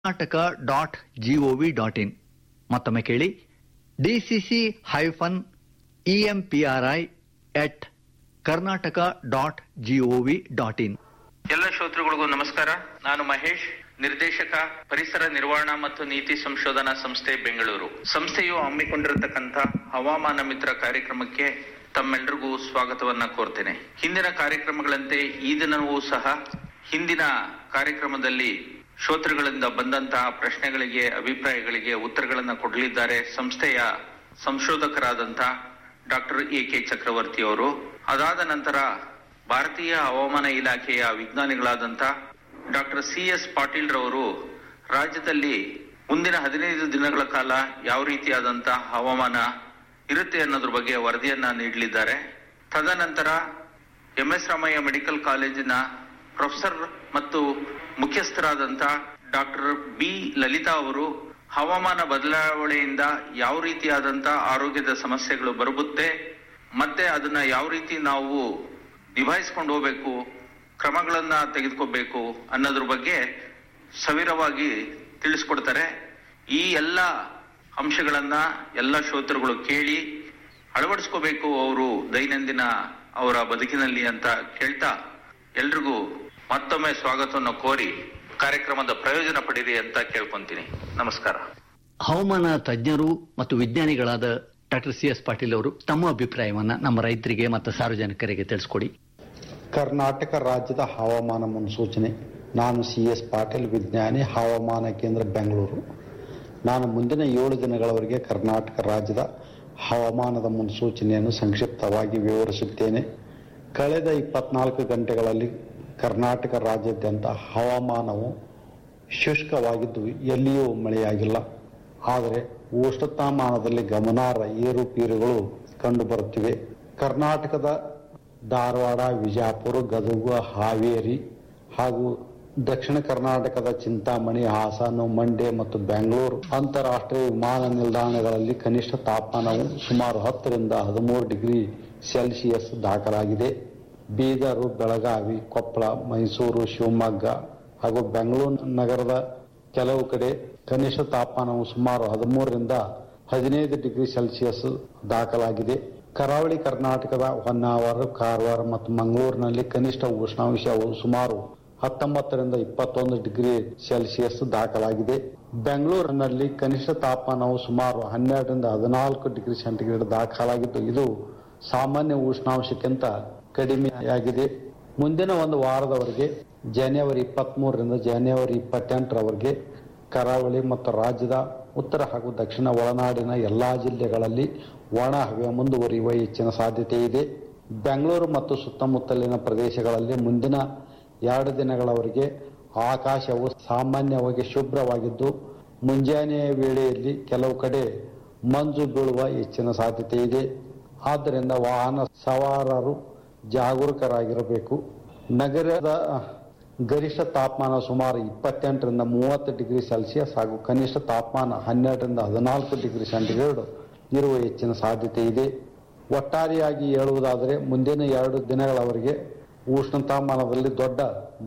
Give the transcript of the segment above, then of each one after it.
Karnataka dot GOV dot in ಮತ್ತೊಮ್ಮೆ ಕೇಳಿ DCC hyphen EMPRI at Karnataka dot GOV dot in ಎಲ್ಲ ಶ್ರೋತೃಗಳಿಗೂ ನಮಸ್ಕಾರ ನಾನು ಮಹೇಶ್ ನಿರ್ದೇಶಕ ಪರಿಸರ ನಿರ್ವಹಣಾ ಮತ್ತು ನೀತಿ ಸಂಶೋಧನಾ ಸಂಸ್ಥೆ ಬೆಂಗಳೂರು ಸಂಸ್ಥೆಯು ಹಮ್ಮಿಕೊಂಡಿರತಕ್ಕಂಥ ಹವಾಮಾನ ಮಿತ್ರ ಕಾರ್ಯಕ್ರಮಕ್ಕೆ ತಮ್ಮೆಲ್ಲರಿಗೂ ಸ್ವಾಗತವನ್ನ ಕೋರ್ತೇನೆ ಹಿಂದಿನ ಕಾರ್ಯಕ್ರಮಗಳಂತೆ ಈ ದಿನವೂ ಸಹ ಹಿಂದಿನ ಕಾರ್ಯಕ್ರಮದಲ್ಲಿ ಶ್ರೋತೃಗಳಿಂದ ಬಂದಂತಹ ಪ್ರಶ್ನೆಗಳಿಗೆ ಅಭಿಪ್ರಾಯಗಳಿಗೆ ಉತ್ತರಗಳನ್ನು ಕೊಡಲಿದ್ದಾರೆ ಸಂಸ್ಥೆಯ ಸಂಶೋಧಕರಾದಂತಹ ಡಾಕ್ಟರ್ ಎ ಕೆ ಚಕ್ರವರ್ತಿ ಅವರು ಅದಾದ ನಂತರ ಭಾರತೀಯ ಹವಾಮಾನ ಇಲಾಖೆಯ ವಿಜ್ಞಾನಿಗಳಾದಂಥ ಡಾಕ್ಟರ್ ಸಿ ಎಸ್ ಪಾಟೀಲ್ ರವರು ರಾಜ್ಯದಲ್ಲಿ ಮುಂದಿನ ಹದಿನೈದು ದಿನಗಳ ಕಾಲ ಯಾವ ರೀತಿಯಾದಂತಹ ಹವಾಮಾನ ಇರುತ್ತೆ ಅನ್ನೋದ್ರ ಬಗ್ಗೆ ವರದಿಯನ್ನ ನೀಡಲಿದ್ದಾರೆ ತದನಂತರ ಎಂ ಎಸ್ ರಾಮಯ್ಯ ಮೆಡಿಕಲ್ ಕಾಲೇಜಿನ ಪ್ರೊಫೆಸರ್ ಮತ್ತು ಮುಖ್ಯಸ್ಥರಾದಂಥ ಡಾಕ್ಟರ್ ಬಿ ಲಲಿತಾ ಅವರು ಹವಾಮಾನ ಬದಲಾವಣೆಯಿಂದ ಯಾವ ರೀತಿಯಾದಂಥ ಆರೋಗ್ಯದ ಸಮಸ್ಯೆಗಳು ಬರುತ್ತೆ ಮತ್ತೆ ಅದನ್ನ ಯಾವ ರೀತಿ ನಾವು ನಿಭಾಯಿಸ್ಕೊಂಡು ಹೋಗ್ಬೇಕು ಕ್ರಮಗಳನ್ನ ತೆಗೆದುಕೋಬೇಕು ಅನ್ನೋದ್ರ ಬಗ್ಗೆ ಸವಿರವಾಗಿ ತಿಳಿಸ್ಕೊಡ್ತಾರೆ ಈ ಎಲ್ಲ ಅಂಶಗಳನ್ನ ಎಲ್ಲ ಶ್ರೋತೃಗಳು ಕೇಳಿ ಅಳವಡಿಸ್ಕೋಬೇಕು ಅವರು ದೈನಂದಿನ ಅವರ ಬದುಕಿನಲ್ಲಿ ಅಂತ ಕೇಳ್ತಾ ಎಲ್ರಿಗೂ ಮತ್ತೊಮ್ಮೆ ಸ್ವಾಗತವನ್ನು ಕೋರಿ ಕಾರ್ಯಕ್ರಮದ ಪ್ರಯೋಜನ ಪಡೀರಿ ಅಂತ ಕೇಳ್ಕೊಂತೀನಿ ನಮಸ್ಕಾರ ಹವಾಮಾನ ತಜ್ಞರು ಮತ್ತು ವಿಜ್ಞಾನಿಗಳಾದ ಡಾಕ್ಟರ್ ಸಿ ಎಸ್ ಪಾಟೀಲ್ ಅವರು ತಮ್ಮ ಅಭಿಪ್ರಾಯವನ್ನ ನಮ್ಮ ರೈತರಿಗೆ ಮತ್ತು ಸಾರ್ವಜನಿಕರಿಗೆ ತಿಳಿಸ್ಕೊಡಿ ಕರ್ನಾಟಕ ರಾಜ್ಯದ ಹವಾಮಾನ ಮುನ್ಸೂಚನೆ ನಾನು ಸಿ ಎಸ್ ಪಾಟೀಲ್ ವಿಜ್ಞಾನಿ ಹವಾಮಾನ ಕೇಂದ್ರ ಬೆಂಗಳೂರು ನಾನು ಮುಂದಿನ ಏಳು ದಿನಗಳವರೆಗೆ ಕರ್ನಾಟಕ ರಾಜ್ಯದ ಹವಾಮಾನದ ಮುನ್ಸೂಚನೆಯನ್ನು ಸಂಕ್ಷಿಪ್ತವಾಗಿ ವಿವರಿಸುತ್ತೇನೆ ಕಳೆದ ಇಪ್ಪತ್ನಾಲ್ಕು ಗಂಟೆಗಳಲ್ಲಿ ಕರ್ನಾಟಕ ರಾಜ್ಯಾದ್ಯಂತ ಹವಾಮಾನವು ಶುಷ್ಕವಾಗಿದ್ದು ಎಲ್ಲಿಯೂ ಮಳೆಯಾಗಿಲ್ಲ ಆದರೆ ಉಷ್ಣತಾಮಾನದಲ್ಲಿ ಗಮನಾರ್ಹ ಏರುಪೇರುಗಳು ಕಂಡುಬರುತ್ತಿವೆ ಕರ್ನಾಟಕದ ಧಾರವಾಡ ವಿಜಯಪುರ ಗದಗ ಹಾವೇರಿ ಹಾಗೂ ದಕ್ಷಿಣ ಕರ್ನಾಟಕದ ಚಿಂತಾಮಣಿ ಹಾಸನ ಮಂಡ್ಯ ಮತ್ತು ಬೆಂಗಳೂರು ಅಂತಾರಾಷ್ಟ್ರೀಯ ವಿಮಾನ ನಿಲ್ದಾಣಗಳಲ್ಲಿ ಕನಿಷ್ಠ ತಾಪಮಾನವು ಸುಮಾರು ಹತ್ತರಿಂದ ಹದಿಮೂರು ಡಿಗ್ರಿ ಸೆಲ್ಸಿಯಸ್ ದಾಖಲಾಗಿದೆ ಬೀದರು ಬೆಳಗಾವಿ ಕೊಪ್ಪಳ ಮೈಸೂರು ಶಿವಮೊಗ್ಗ ಹಾಗೂ ಬೆಂಗಳೂರು ನಗರದ ಕೆಲವು ಕಡೆ ಕನಿಷ್ಠ ತಾಪಮಾನವು ಸುಮಾರು ಹದಿಮೂರರಿಂದ ಹದಿನೈದು ಡಿಗ್ರಿ ಸೆಲ್ಸಿಯಸ್ ದಾಖಲಾಗಿದೆ ಕರಾವಳಿ ಕರ್ನಾಟಕದ ಹೊನ್ನಾವರ ಕಾರವಾರ ಮತ್ತು ಮಂಗಳೂರಿನಲ್ಲಿ ಕನಿಷ್ಠ ಉಷ್ಣಾಂಶವು ಸುಮಾರು ಹತ್ತೊಂಬತ್ತರಿಂದ ಇಪ್ಪತ್ತೊಂದು ಡಿಗ್ರಿ ಸೆಲ್ಸಿಯಸ್ ದಾಖಲಾಗಿದೆ ಬೆಂಗಳೂರಿನಲ್ಲಿ ಕನಿಷ್ಠ ತಾಪಮಾನವು ಸುಮಾರು ಹನ್ನೆರಡರಿಂದ ಹದಿನಾಲ್ಕು ಡಿಗ್ರಿ ಸೆಂಟಿಗ್ರೇಡ್ ದಾಖಲಾಗಿದ್ದು ಇದು ಸಾಮಾನ್ಯ ಉಷ್ಣಾಂಶಕ್ಕಿಂತ ಕಡಿಮೆಯಾಗಿದೆ ಮುಂದಿನ ಒಂದು ವಾರದವರೆಗೆ ಜನವರಿ ಇಪ್ಪತ್ಮೂರರಿಂದ ಜನವರಿ ಇಪ್ಪತ್ತೆಂಟರವರೆಗೆ ಕರಾವಳಿ ಮತ್ತು ರಾಜ್ಯದ ಉತ್ತರ ಹಾಗೂ ದಕ್ಷಿಣ ಒಳನಾಡಿನ ಎಲ್ಲಾ ಜಿಲ್ಲೆಗಳಲ್ಲಿ ಒಣ ಹವೆ ಮುಂದುವರಿಯುವ ಹೆಚ್ಚಿನ ಸಾಧ್ಯತೆ ಇದೆ ಬೆಂಗಳೂರು ಮತ್ತು ಸುತ್ತಮುತ್ತಲಿನ ಪ್ರದೇಶಗಳಲ್ಲಿ ಮುಂದಿನ ಎರಡು ದಿನಗಳವರೆಗೆ ಆಕಾಶವು ಸಾಮಾನ್ಯವಾಗಿ ಶುಭ್ರವಾಗಿದ್ದು ಮುಂಜಾನೆಯ ವೇಳೆಯಲ್ಲಿ ಕೆಲವು ಕಡೆ ಮಂಜು ಬೀಳುವ ಹೆಚ್ಚಿನ ಸಾಧ್ಯತೆ ಇದೆ ಆದ್ದರಿಂದ ವಾಹನ ಸವಾರರು ಜಾಗರೂಕರಾಗಿರಬೇಕು ನಗರದ ಗರಿಷ್ಠ ತಾಪಮಾನ ಸುಮಾರು ಇಪ್ಪತ್ತೆಂಟರಿಂದ ಮೂವತ್ತು ಡಿಗ್ರಿ ಸೆಲ್ಸಿಯಸ್ ಹಾಗೂ ಕನಿಷ್ಠ ತಾಪಮಾನ ಹನ್ನೆರಡರಿಂದ ಹದಿನಾಲ್ಕು ಡಿಗ್ರಿ ಸೆಂಟಿಗ್ರೇಡ್ ಇರುವ ಹೆಚ್ಚಿನ ಸಾಧ್ಯತೆ ಇದೆ ಒಟ್ಟಾರೆಯಾಗಿ ಹೇಳುವುದಾದರೆ ಮುಂದಿನ ಎರಡು ದಿನಗಳವರೆಗೆ ಉಷ್ಣತಾಮಾನದಲ್ಲಿ ದೊಡ್ಡ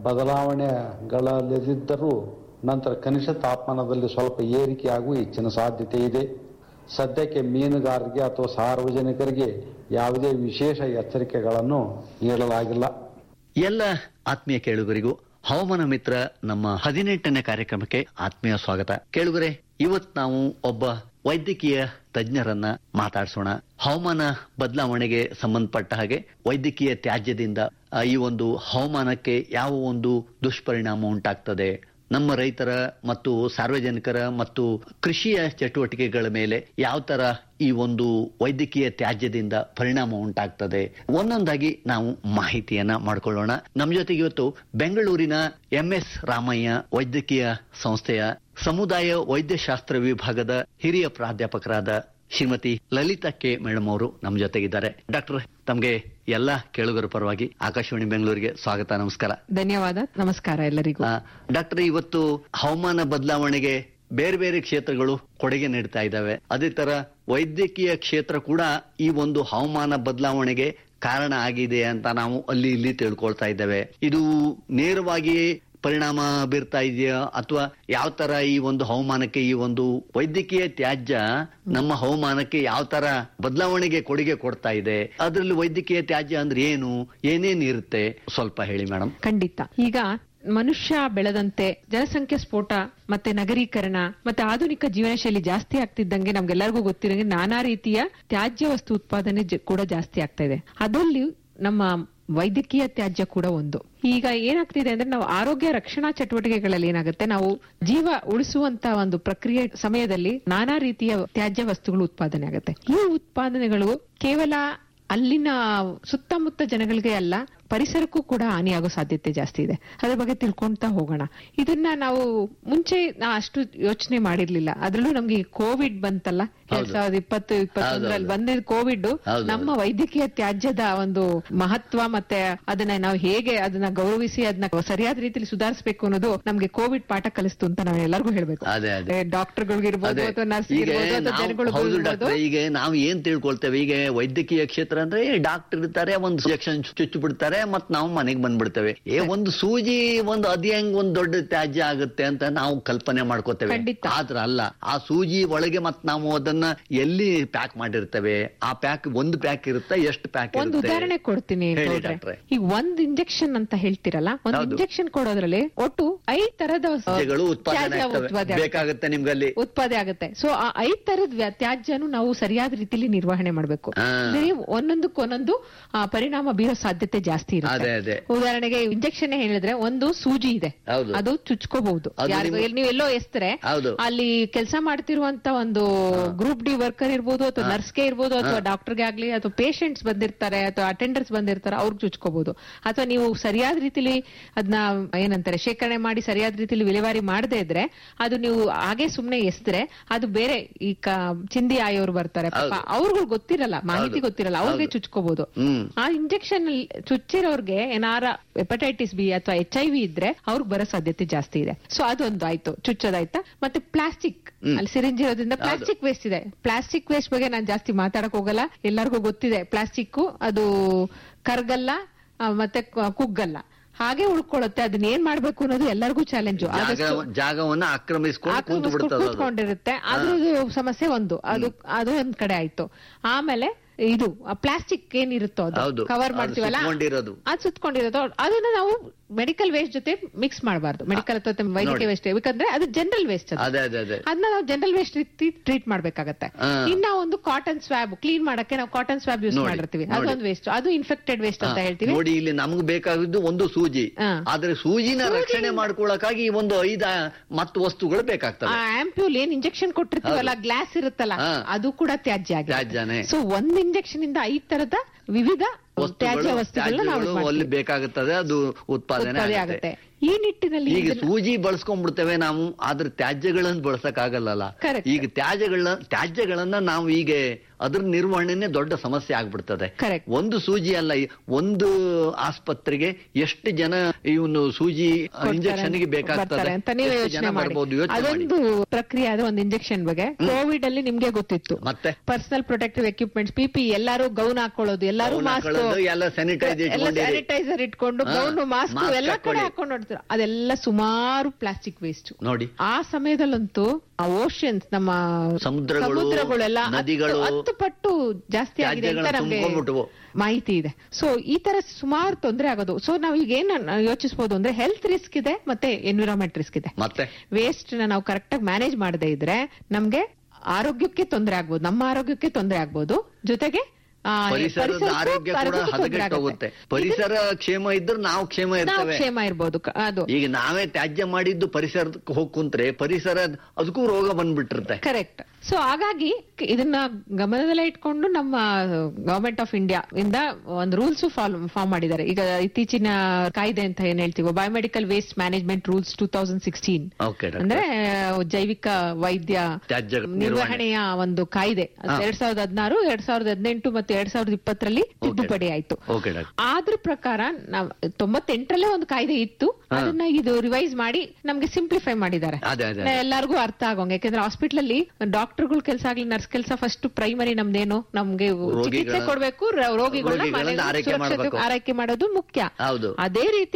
ಬದಲಾವಣೆಗಳಲ್ಲಿದ್ದರೂ ನಂತರ ಕನಿಷ್ಠ ತಾಪಮಾನದಲ್ಲಿ ಸ್ವಲ್ಪ ಏರಿಕೆಯಾಗುವ ಹೆಚ್ಚಿನ ಸಾಧ್ಯತೆ ಇದೆ ಸದ್ಯಕ್ಕೆ ಮೀನುಗಾರರಿಗೆ ಅಥವಾ ಸಾರ್ವಜನಿಕರಿಗೆ ಯಾವುದೇ ವಿಶೇಷ ಎಚ್ಚರಿಕೆಗಳನ್ನು ನೀಡಲಾಗಿಲ್ಲ ಎಲ್ಲ ಆತ್ಮೀಯ ಕೇಳುಗರಿಗೂ ಹವಾಮಾನ ಮಿತ್ರ ನಮ್ಮ ಹದಿನೆಂಟನೇ ಕಾರ್ಯಕ್ರಮಕ್ಕೆ ಆತ್ಮೀಯ ಸ್ವಾಗತ ಕೇಳುಗರೆ ಇವತ್ ನಾವು ಒಬ್ಬ ವೈದ್ಯಕೀಯ ತಜ್ಞರನ್ನ ಮಾತಾಡ್ಸೋಣ ಹವಾಮಾನ ಬದಲಾವಣೆಗೆ ಸಂಬಂಧಪಟ್ಟ ಹಾಗೆ ವೈದ್ಯಕೀಯ ತ್ಯಾಜ್ಯದಿಂದ ಆ, ಈ ಒಂದು ಹವಾಮಾನಕ್ಕೆ ಯಾವ ಒಂದು ದುಷ್ಪರಿಣಾಮ ಉಂಟಾಗ್ತದೆ ನಮ್ಮ ರೈತರ ಮತ್ತು ಸಾರ್ವಜನಿಕರ ಮತ್ತು ಕೃಷಿಯ ಚಟುವಟಿಕೆಗಳ ಮೇಲೆ ಯಾವ ತರ ಈ ಒಂದು ವೈದ್ಯಕೀಯ ತ್ಯಾಜ್ಯದಿಂದ ಪರಿಣಾಮ ಉಂಟಾಗ್ತದೆ ಒಂದೊಂದಾಗಿ ನಾವು ಮಾಹಿತಿಯನ್ನ ಮಾಡ್ಕೊಳ್ಳೋಣ ನಮ್ಮ ಜೊತೆಗೆ ಇವತ್ತು ಬೆಂಗಳೂರಿನ ಎಂ ಎಸ್ ರಾಮಯ್ಯ ವೈದ್ಯಕೀಯ ಸಂಸ್ಥೆಯ ಸಮುದಾಯ ವೈದ್ಯಶಾಸ್ತ್ರ ವಿಭಾಗದ ಹಿರಿಯ ಪ್ರಾಧ್ಯಾಪಕರಾದ ಶ್ರೀಮತಿ ಲಲಿತಾ ಕೆ ಮೇಡಮ್ ಅವರು ನಮ್ಮ ಜೊತೆಗಿದ್ದಾರೆ ಡಾಕ್ಟರ್ ತಮಗೆ ಎಲ್ಲ ಕೇಳುಗರ ಪರವಾಗಿ ಆಕಾಶವಾಣಿ ಬೆಂಗಳೂರಿಗೆ ಸ್ವಾಗತ ನಮಸ್ಕಾರ ಧನ್ಯವಾದ ನಮಸ್ಕಾರ ಎಲ್ಲರಿಗೂ ಆ, ಡಾಕ್ಟರ್ ಇವತ್ತು ಹವಾಮಾನ ಬದಲಾವಣೆಗೆ ಬೇರೆ ಬೇರೆ ಕ್ಷೇತ್ರಗಳು ಕೊಡುಗೆ ನೀಡ್ತಾ ಇದ್ದಾವೆ ಅದೇ ತರ ವೈದ್ಯಕೀಯ ಕ್ಷೇತ್ರ ಕೂಡ ಈ ಒಂದು ಹವಾಮಾನ ಬದಲಾವಣೆಗೆ ಕಾರಣ ಆಗಿದೆ ಅಂತ ನಾವು ಅಲ್ಲಿ ಇಲ್ಲಿ ತಿಳ್ಕೊಳ್ತಾ ಇದ್ದೇವೆ ಇದು ನೇರವಾಗಿ ಪರಿಣಾಮ ಬೀರ್ತಾ ಇದೆಯಾ ಅಥವಾ ಯಾವ ತರ ಈ ಒಂದು ಹವಾಮಾನಕ್ಕೆ ಈ ಒಂದು ವೈದ್ಯಕೀಯ ತ್ಯಾಜ್ಯ ನಮ್ಮ ಹವಾಮಾನಕ್ಕೆ ಯಾವ ತರ ಬದಲಾವಣೆಗೆ ಕೊಡುಗೆ ಕೊಡ್ತಾ ಇದೆ ಅದರಲ್ಲಿ ವೈದ್ಯಕೀಯ ತ್ಯಾಜ್ಯ ಅಂದ್ರೆ ಏನು ಏನೇನ್ ಇರುತ್ತೆ ಸ್ವಲ್ಪ ಹೇಳಿ ಮೇಡಮ್ ಖಂಡಿತ ಈಗ ಮನುಷ್ಯ ಬೆಳೆದಂತೆ ಜನಸಂಖ್ಯೆ ಸ್ಫೋಟ ಮತ್ತೆ ನಗರೀಕರಣ ಮತ್ತೆ ಆಧುನಿಕ ಜೀವನ ಶೈಲಿ ಜಾಸ್ತಿ ಆಗ್ತಿದ್ದಂಗೆ ನಮ್ಗೆಲ್ಲರಿಗೂ ಗೊತ್ತಿರಂಗೆ ನಾನಾ ರೀತಿಯ ತ್ಯಾಜ್ಯ ವಸ್ತು ಉತ್ಪಾದನೆ ಜ- ಕೂಡ ಜಾಸ್ತಿ ಆಗ್ತಾ ಇದೆ ಅದರಲ್ಲಿ ನಮ್ಮ ವೈದ್ಯಕೀಯ ತ್ಯಾಜ್ಯ ಕೂಡ ಒಂದು ಈಗ ಏನಾಗ್ತಿದೆ ಅಂದ್ರೆ ನಾವು ಆರೋಗ್ಯ ರಕ್ಷಣಾ ಚಟುವಟಿಕೆಗಳಲ್ಲಿ ಏನಾಗುತ್ತೆ ನಾವು ಜೀವ ಉಳಿಸುವಂತ ಒಂದು ಪ್ರಕ್ರಿಯೆ ಸಮಯದಲ್ಲಿ ನಾನಾ ರೀತಿಯ ತ್ಯಾಜ್ಯ ವಸ್ತುಗಳು ಉತ್ಪಾದನೆ ಆಗುತ್ತೆ ಈ ಉತ್ಪಾದನೆಗಳು ಕೇವಲ ಅಲ್ಲಿನ ಸುತ್ತಮುತ್ತ ಜನಗಳಿಗೆ ಅಲ್ಲ ಪರಿಸರಕ್ಕೂ ಕೂಡ ಹಾನಿಯಾಗೋ ಸಾಧ್ಯತೆ ಜಾಸ್ತಿ ಇದೆ ಅದ್ರ ಬಗ್ಗೆ ತಿಳ್ಕೊಂತಾ ಹೋಗೋಣ ಇದನ್ನ ನಾವು ಮುಂಚೆ ನಾ ಅಷ್ಟು ಯೋಚನೆ ಮಾಡಿರ್ಲಿಲ್ಲ ಅದ್ರಲ್ಲೂ ನಮ್ಗೆ ಕೋವಿಡ್ ಬಂತಲ್ಲ ಎರಡ್ ಸಾವಿರದ ಇಪ್ಪತ್ತು ಇಪ್ಪತ್ತೊಂದರಲ್ಲಿ ಬಂದಿದ್ ಕೋವಿಡ್ ಹೌದು. ನಮ್ಮ ವೈದ್ಯಕೀಯ ತ್ಯಾಜ್ಯದ ಒಂದು ಮಹತ್ವ ಮತ್ತೆ ಅದನ್ನ ನಾವು ಹೇಗೆ ಅದನ್ನ ಗೌರವಿಸಿ ಅದನ್ನ ಸರಿಯಾದ ರೀತಿಯಲ್ಲಿ ಸುಧಾರಿಸಬೇಕು ಅನ್ನೋದು ನಮ್ಗೆ ಕೋವಿಡ್ ಪಾಠ ಕಲಿಸ್ತು ಅಂತ ನಾವು ಎಲ್ಲರಿಗೂ ಹೇಳ್ಬೇಕು ಅದೇ ಅದೇ ಡಾಕ್ಟರ್ಗಳಿಗಿರ್ಬೋದು ಅದೇ. ಅಥವಾ ನರ್ಸ್ ಈಗ ಇರ್ಬೋದು ಅಥವಾ ನಾವು- ಜನಗಳು ಹೌದು ಇರ್ಬೋದು ಡಾಕ್ಟ್ರೆ, ಈಗ ನಾವು ಏನ್ ತಿಳ್ಕೊಳ್ತೇವೆ ಈಗ ವೈದ್ಯಕೀಯ ಕ್ಷೇತ್ರ ಅಂದ್ರೆ ಡಾಕ್ಟರ್ ಇರ್ತಾರೆ ಒಂದು ಇಂಜೆಕ್ಷನ್ ಚುಚ್ಚು ಬಿಡ್ತಾರೆ ಮತ್ ನಾವು ಮನೆಗೆ ಬಂದ್ಬಿಡ್ತೇವೆ ಏ ಒಂದು ಸೂಜಿ ಒಂದು ಅದ್ ಹೆಂಗ್ ಒಂದ್ ದೊಡ್ಡ ತ್ಯಾಜ್ಯ ಆಗುತ್ತೆ ಅಂತ ನಾವು ಕಲ್ಪನೆ ಮಾಡ್ಕೋತೇವೆ ಖಂಡಿತ. ಆದ್ರ ಅಲ್ಲ ಆ ಸೂಜಿ ಒಳಗೆ ಮತ್ ನಾವು ಅದನ್ನ ಎಲ್ಲಿ ಪ್ಯಾಕ್ ಮಾಡಿರ್ತೇವೆ ಆ ಪ್ಯಾಕ್ ಒಂದು ಪ್ಯಾಕ್ ಇರುತ್ತೆ ಎಷ್ಟು ಪ್ಯಾಕ್ ಒಂದು ಇರುತ್ತೆ ಉದಾಹರಣೆ ಕೊಡ್ತೀನಿ ಹೇಳಿ ಗೌಡ್ರೆ. ಡಾಕ್ಟ್ರೆ. ಈಗ ಒಂದ್ ಇಂಜೆಕ್ಷನ್ ಅಂತ ಹೇಳ್ತಿರಲ್ಲ ಒಂದ್ ಹೌದು. ಇಂಜೆಕ್ಷನ್ ಕೊಡೋದ್ರಲ್ಲಿ ಒಟ್ಟು ಐದ್ ತರದ ತ್ಯಾಜ್ಯಗಳು ಉತ್ಪಾದನೆ ತ್ಯಾಜ್ಯ ಆಗ್ತವೆ ಉತ್ಪಾದನೆ ಆಗುತ್ತೆ. ಬೇಕಾಗುತ್ತೆ ನಿಮ್ಗಲ್ಲಿ ಉತ್ಪಾದನೆ ಆಗುತ್ತೆ ಸೊ ಆ ಐದ್ ತರದ ವ್ಯ- ತ್ಯಾಜ್ಯನು ನಾವು ಸರಿಯಾದ ರೀತಿಯಲ್ಲಿ ನಿರ್ವಹಣೆ ಮಾಡಬೇಕು ಆ. ಒಂದೊಂದಕ್ಕೆ ಒಂದೊಂದು ಆ, ಪರಿಣಾಮ ಬೀರೋ ಸಾಧ್ಯತೆ ಜಾಸ್ತಿ ಅದೇ, ಇರುತ್ತೆ ಅದೇ. ಉದಾಹರಣೆಗೆ ಇಂಜೆಕ್ಷನ್ ಹೇಳಿದ್ರೆ ಒಂದು ಸೂಜಿ ಇದೆ ಹೌದು. ಅದು ಚುಚ್ಕೋಬಹುದು ಅದು ಯಾರಿಗೂ ನಿಮ್ಮ- ನೀವು ಎಲ್ಲೋ ಎಸ್ತರೆ ಹೌದು. ಅಲ್ಲಿ ಕೆಲಸ ಮಾಡ್ತಿರುವಂತ ಒಂದು ಗ್ರೂಪ್ ಡಿ ವರ್ಕರ್ ಇರ್ಬೋದು ಅಥವಾ ನರ್ಸ್ಗೆ ಇರ್ಬೋದು ಅಥವಾ ಡಾಕ್ಟರ್ಗೆ ಆಗ್ಲಿ ಅಥವಾ ಪೇಷಂಟ್ಸ್ ಬಂದಿರ್ತಾರೆ ಅಥವಾ ಅಟೆಂಡರ್ಸ್ ಬಂದಿರ್ತಾರೆ ಅವ್ರಿಗೆ ಚುಚ್ಕೋಬಹುದು ಅಥವಾ ನೀವು ಸರಿಯಾದ ರೀತಿಲಿ ಅದನ್ನ ಏನಂತಾರೆ ಶೇಖರಣೆ ಮಾಡಿ ಸರಿಯಾದ ರೀತಿಲಿ ವಿಲೇವಾರಿ ಮಾಡದೇ ಇದ್ರೆ ಅದು ನೀವು ಹಾಗೆ ಸುಮ್ನೆ ಎಸ್ದ್ರೆ ಅದು ಬೇರೆ ಈ ಕ- ಚಿಂದಿ ಆಯೋರು ಬರ್ತಾರೆ ಪಾಪ ಹೌದು. ಅವ್ರಿಗೂ ಗೊತ್ತಿರಲ್ಲ ಮಾಹಿತಿ ಹೌದು. ಗೊತ್ತಿರಲ್ಲ ಅವ್ರಿಗೆ ಹೌದು. ಚುಚ್ಕೋಬಹುದು ಹ್ಮ್ ಆ ಇಂಜೆಕ್ಷನ್ ಚುಚ್ಚಿರೋರ್ಗೆ ಏನಾರ ಹೆಪಟೈಟಿಸ್ ಬಿ ಅಥವಾ ಎಚ್ ಐ ವಿ ಇದ್ರೆ ಅವ್ರಿಗೆ ಬರೋ ಸಾಧ್ಯತೆ ಜಾಸ್ತಿ ಇದೆ ಸೊ ಅದೊಂದು ಆಯ್ತು ಚುಚ್ಚೋದಾಯ್ತಾ ಮತ್ತೆ ಪ್ಲಾಸ್ಟಿಕ್ ಹ್ಮ್. ಅಲ್ಲಿ ಸಿರಿಂಜ್ ಇರೋದ್ರಿಂದ ಪ್ಲಾಸ್ಟಿಕ್ ವೇಸ್ಟ್ ಇದೆ ಪ್ಲಾಸ್ಟಿಕ್ ವೇಸ್ಟ್ ಬಗ್ಗೆ ನಾನು ಜಾಸ್ತಿ ಮಾತಾಡಕ್ ಹೋಗಲ್ಲ ಎಲ್ಲರಿಗೂ ಗೊತ್ತಿದೆ ಪ್ಲಾಸ್ಟಿಕ್ ಅದು ಕರ್ಗಲ್ಲ ಆ, ಮತ್ತೆ ಕ- ಕುಗ್ಗಲ್ಲ ಹಾಗೆ ಉಳ್ಕೊಳ್ಳುತ್ತೆ ಅದನ್ನ ಏನ್ ಮಾಡ್ಬೇಕು ಅನ್ನೋದು ಎಲ್ಲರಿಗೂ ಚಾಲೆಂಜು ಜಾಗ ಜಾಗವನ್ನ ಆಕ್ರಮಿಸ್ಕೊಂಡು ಕೂತು ಬಿಡ್ತದೆ ಅದು. ಕೂತ್ಕೊಂಡಿರುತ್ತೆ ಅದ್ರದ್ದು ಸಮಸ್ಯೆ ಒಂದು ಅದು ಅದು ಒಂದ್ ಕಡೆ ಆಯ್ತು ಆಮೇಲೆ ಇದು ಪ್ಲಾಸ್ಟಿಕ್ ಏನಿರುತ್ತೋ ಹೌದು. ಅದು ಕವರ್ ಅದು ಮಾಡ್ತೀವಲ್ಲ ಸುತ್ಕೊಂಡಿರೋದು. ಅದು ಸುತ್ಕೊಂಡಿರೋದು ಅದನ್ನ ನಾವು ಮೆಡಿಕಲ್ ವೇಸ್ಟ್ ಜೊತೆ ಮಿಕ್ಸ್ ಮಾಡಬಾರ್ದು ಮೆಡಿಕಲ್ ಅಥವಾ ವೈದ್ಯಕೀಯ ನೋಡಿ. ವೇಸ್ಟ್ ಯಾಕಂದ್ರೆ ಅದು ಜನರಲ್ ವೇಸ್ಟ್ ಅದು ಅದೇ ಅದೇ ಅದೇ ಅದನ್ನ ನಾವು ಜನರಲ್ ವೇಸ್ಟ್ ರೀತಿ ಟ್ರೀಟ್ ಮಾಡ್ಬೇಕಾಗತ್ತೆ ಹಾ. ಇನ್ನ ಒಂದು ಕಾಟನ್ ಸ್ವಾಬ್ ಕ್ಲೀನ್ ಮಾಡಕ್ಕೆ ನಾವು ಕಾಟನ್ ಸ್ವಾಬ್ ಯೂಸ್ ನೋಡಿ, ಮಾಡಿರ್ತೀವಿ ನೋಡಿ. ಅದೊಂದು ವೇಸ್ಟ್ ಅದು ಇನ್ಫೆಕ್ಟೆಡ್ ವೇಸ್ಟ್ ಅಂತ ಹಾ, ಹೇಳ್ತೀವಿ ನೋಡಿ ಇಲ್ಲಿ ನಮ್ಗೆ ಬೇಕಾಗಿದ್ದು ಒಂದು ಸೂಜಿ ಹಾ. ಆದ್ರೆ ಸೂಜಿನ ಸೂಜಿನ- ರಕ್ಷಣೆ ಮಾಡ್ಕೊಳಕ್ಕಾಗಿ ಈ ಒಂದು ಐದ ಮತ್ತು ವಸ್ತುಗಳು ಬೇಕಾಗ್ತವೆ ಆ ಆಂಪ್ಯೂಲ್ ಏನ್ ಇಂಜೆಕ್ಷನ್ ಕೊಟ್ಟಿರ್ತೀವಲ್ಲ ಗ್ಲಾಸ್ ಇರುತ್ತಲ್ಲ ಹಾ. ಅದು ಕೂಡ ತ್ಯಾಜ್ಯ ತ್ಯಾಜ್ಯನೇ. ಆಗಿದೆ ಸೊ ಒಂದ್ ಇಂಜೆಕ್ಷನ್ ಇಂದ ಐದ್ ತರದ ವಿವಿಧ ತ್ಯಾಜ್ಯ ವಸ್ತುಗಳು ವಸ್ತುಗಳನ್ನ ನಾವು ತ್ಯಾಜ್ಯಗಳು ಅಲ್ಲಿ ಮಾಡ್ತೀವಿ. ಬೇಕಾಗುತ್ತದೆ ಅದು ಉತ್ಪಾದನೆ ಉತ್ಪಾದನೆ ಆಗುತ್ತೆ ಆಗುತ್ತೆ ಈ ನಿಟ್ಟಿನಲ್ಲಿ ಈಗ ಇದನ್ನ- ಸೂಜಿ ಬಳಸ್ಕೊಂಡ್ಬಿಡ್ತೇವೆ ನಾವು ಆದ್ರೆ ತ್ಯಾಜ್ಯಗಳನ್ನ ಬಳಸಕ್ ಆಗಲ್ಲ Correct. ಈಗ ತ್ಯಾಜ್ಯಗಳನ್ನ ತ್ಯಾಜ್ಯಗಳನ್ನ ನಾವು ಈಗ ಅದ್ರ ನಿರ್ವಹಣೆನೇ ದೊಡ್ಡ ಸಮಸ್ಯೆ ಆಗ್ಬಿಡ್ತದೆ Correct. ಒಂದು ಸೂಜಿ ಅಲ್ಲ ಈ ಒಂದು ಆಸ್ಪತ್ರೆಗೆ ಎಷ್ಟು ಜನ ಇವನು ಸೂಜಿ ಕೊಡ್ತಾರೆ ಇಂಜೆಕ್ಷನ್ ಗೆ ಬೇಕಾಗ್ತದೆ ಬರ್ತಾರೆ ಅಂತ ನೀವೇ ಎಷ್ಟು ಯೋಚನೆ ಜನ ಮಾಡಿ ಬರ್ಬೋದು ಯೋಚನೆ ಮಾಡಿ ಅದೊಂದು ಪ್ರಕ್ರಿಯೆ ಅದ ಒಂದು ಇಂಜೆಕ್ಷನ್ ಬಗ್ಗೆ ಕೋವಿಡ್ ಅಲ್ಲಿ ನಿಮ್ಗೆ ಗೊತ್ತಿತ್ತು ಮತ್ತೆ ಪರ್ಸನಲ್ ಪ್ರೊಟೆಕ್ಟಿವ್ ಎಕ್ವಿಪ್ಮೆಂಟ್ಸ್ ಪಿಪಿ ಎಲ್ಲರೂ ಗೌನ್ ಹಾಕೊಳ್ಳೋದು ಎಲ್ಲರೂ ಗೌನ್ ಮಾಸ್ಕ್ ಹಾಕೊಳ್ಳೋದು, ಎಲ್ಲ ಸ್ಯಾನಿಟೈಸ್ ಎಲ್ಲ ಇಟ್ಕೊಂಡಿರಿ ಸ್ಯಾನಿಟೈಸರ್ ಇಟ್ಕೊಂಡು ಹಾ, ಗೌನ್ ಮಾಸ್ಕ್ mask ಎಲ್ಲ ಕಡೆ ಹಾಕೊಳ್ಳಿ. ಹಾಕೊಂಡು ನೋಡ್ತಾರೆ ಅದೆಲ್ಲ ಸುಮಾರು ಪ್ಲಾಸ್ಟಿಕ್ ವೇಸ್ಟ್ ನೋಡಿ ಆ ಸಮಯದಲ್ಲಂತೂ ಆ ಓಷನ್ಸ್ ನಮ್ಮ ಸಮುದ್ರಗಳು, ಸಮುದ್ರಗಳೆಲ್ಲ ನದಿಗಳು, ಹತ್ತು- ಹತ್ತು ಪಟ್ಟು ಜಾಸ್ತಿ ಆಗಿದೆ ಅಂತ ತ್ಯಾಜ್ಯಗಳು ನಮ್ಗೆ ತುಂಬ್ಕೊಂಡ್ಬಿಟ್ವು. ಮಾಹಿತಿ ಇದೆ ಸೊ ಈ ತರ ಸುಮಾರು ತೊಂದರೆ ಆಗೋದು ಸೊ ನಾವ್ ಈಗ ಏನ್ ಯೋಚಿಸಬಹುದು ಅಂದ್ರೆ ಹೆಲ್ತ್ ರಿಸ್ಕ್ ಇದೆ ಮತ್ತೆ ಎನ್ವಿರಾನ್ಮೆಂಟ್ ರಿಸ್ಕ್ ಇದೆ ಮತ್ತೆ ವೇಸ್ಟ್ ನ ನಾವು ಕರೆಕ್ಟ್ ಆಗಿ ಮ್ಯಾನೇಜ್ ಮಾಡದೇ ಇದ್ರೆ ನಮ್ಗೆ ಆರೋಗ್ಯಕ್ಕೆ ತೊಂದರೆ ಆಗ್ಬೋದು ನಮ್ಮ ಆರೋಗ್ಯಕ್ಕೆ ತೊಂದರೆ ಆಗ್ಬೋದು ಜೊತೆಗೆ ಆ, ಪರಿಸರದ ಪರಿಸರಕ್ಕೂ- ಆರೋಗ್ಯ ಕೂಡ ಆರೋಗ್ಯಕ್ಕೂ ತೊಂದ್ರೆ ಹದಗೆಟ್ಟು ಹೋಗುತ್ತೆ ಆಗುತ್ತೆ. ಪರಿಸರ ಕ್ಷೇಮ ಇದ್ರೆ ನಾವು ಕ್ಷೇಮ ನಾವು ಇರ್ತೇವೆ ಕ್ಷೇಮ ಇರ್ಬೋದು ಕ- ಅದು ಈಗ ನಾವೇ ತ್ಯಾಜ್ಯ ಮಾಡಿದ್ದು ಪರಿಸರಕ್ಕೆ ಹೋಗಿ ಕುಂತ್ರೆ ಪರಿಸರ ಅದಕ್ಕೂ ರೋಗ ಬಂದ್ಬಿಟ್ಟಿರುತ್ತೆ ಕರೆಕ್ಟ್ ಸೊ ಹಾಗಾಗಿ ಕ- ಇದನ್ನ ಗಮನದಲ್ಲೇ ಇಟ್ಕೊಂಡು ನಮ್ಮ ಗವರ್ಮೆಂಟ್ ಆಫ್ ಇಂಡಿಯಾ ಇಂದ ಒಂದು ರೂಲ್ಸ್ ಫಾರ್ಮ್ ಮಾಡಿದ್ದಾರೆ ಈಗ ಇತ್ತೀಚಿನ ಕಾಯ್ದೆ ಅಂತ ಏನ್ ಹೇಳ್ತೀವೋ biomedical waste management rules two thousand sixteen okay ಅಂದ್ರೆ ಜೈವಿಕ ವೈದ್ಯ ತ್ಯಾಜ್ಯ ನಿರ್ವಹಣೆಯ ಒಂದು ಕಾಯ್ದೆ ಅದು ಹಾ. ಎರಡ್ ಸಾವಿರದ ಹದಿನಾರು ಎರಡ್ ಸಾವಿರದ ಹದಿನೆಂಟು ಮತ್ತು ಎರಡ್ ಸಾವಿರದ ಇಪ್ಪತ್ತರಲ್ಲಿ ತಿದ್ದುಪಡಿ ಆಯ್ತು ಓಕೆ ಡಾಕ್ಟರ್ ಆದ್ರ ಪ್ರಕಾರ ನಾವ್ ತೊಂಬತ್ತೆಂಟರಲ್ಲೇ ಒಂದು ಕಾಯ್ದೆ ಇತ್ತು ಹಾ. ಅದನ್ನ ಇದು ರಿವೈಸ್ ಮಾಡಿ ನಮ್ಗೆ ಸಿಂಪ್ಲಿಫೈ ಮಾಡಿದ್ದಾರೆ ಅದೇ ಅದೇ ನಾ ಎಲ್ಲರಿಗೂ ಅರ್ಥ ಆಗೋಂಗೆ ಯಾಕಂದ್ರೆ ಹಾಸ್ಪಿಟಲ್ ಅಲ್ಲಿ ಡಾಕ್ಟರ್ಗಳ ಕೆಲಸ ಆಗ್ಲಿ ನರ್ಸ್ ಕೆಲಸ ಫಸ್ಟ್ ಪ್ರೈಮರಿ ನಮ್ದೇನು ನಮ್ಗೆ ರೋಗಿಗಳ- ಚಿಕಿತ್ಸೆ ಕೊಡ್ಬೇಕು ರ- ರೋಗಿಗಳನ್ನ ರೋಗಿಗಳನ್ನ ಮನೆಗೆ ಆರೈಕೆ ಸುರಕ್ಷತೆ ಮಾಡ್ಬೇಕು. ಆರೈಕೆ ಮಾಡೋದು ಮುಖ್ಯ ಹೌದು ಅದೇ ರೀತಿ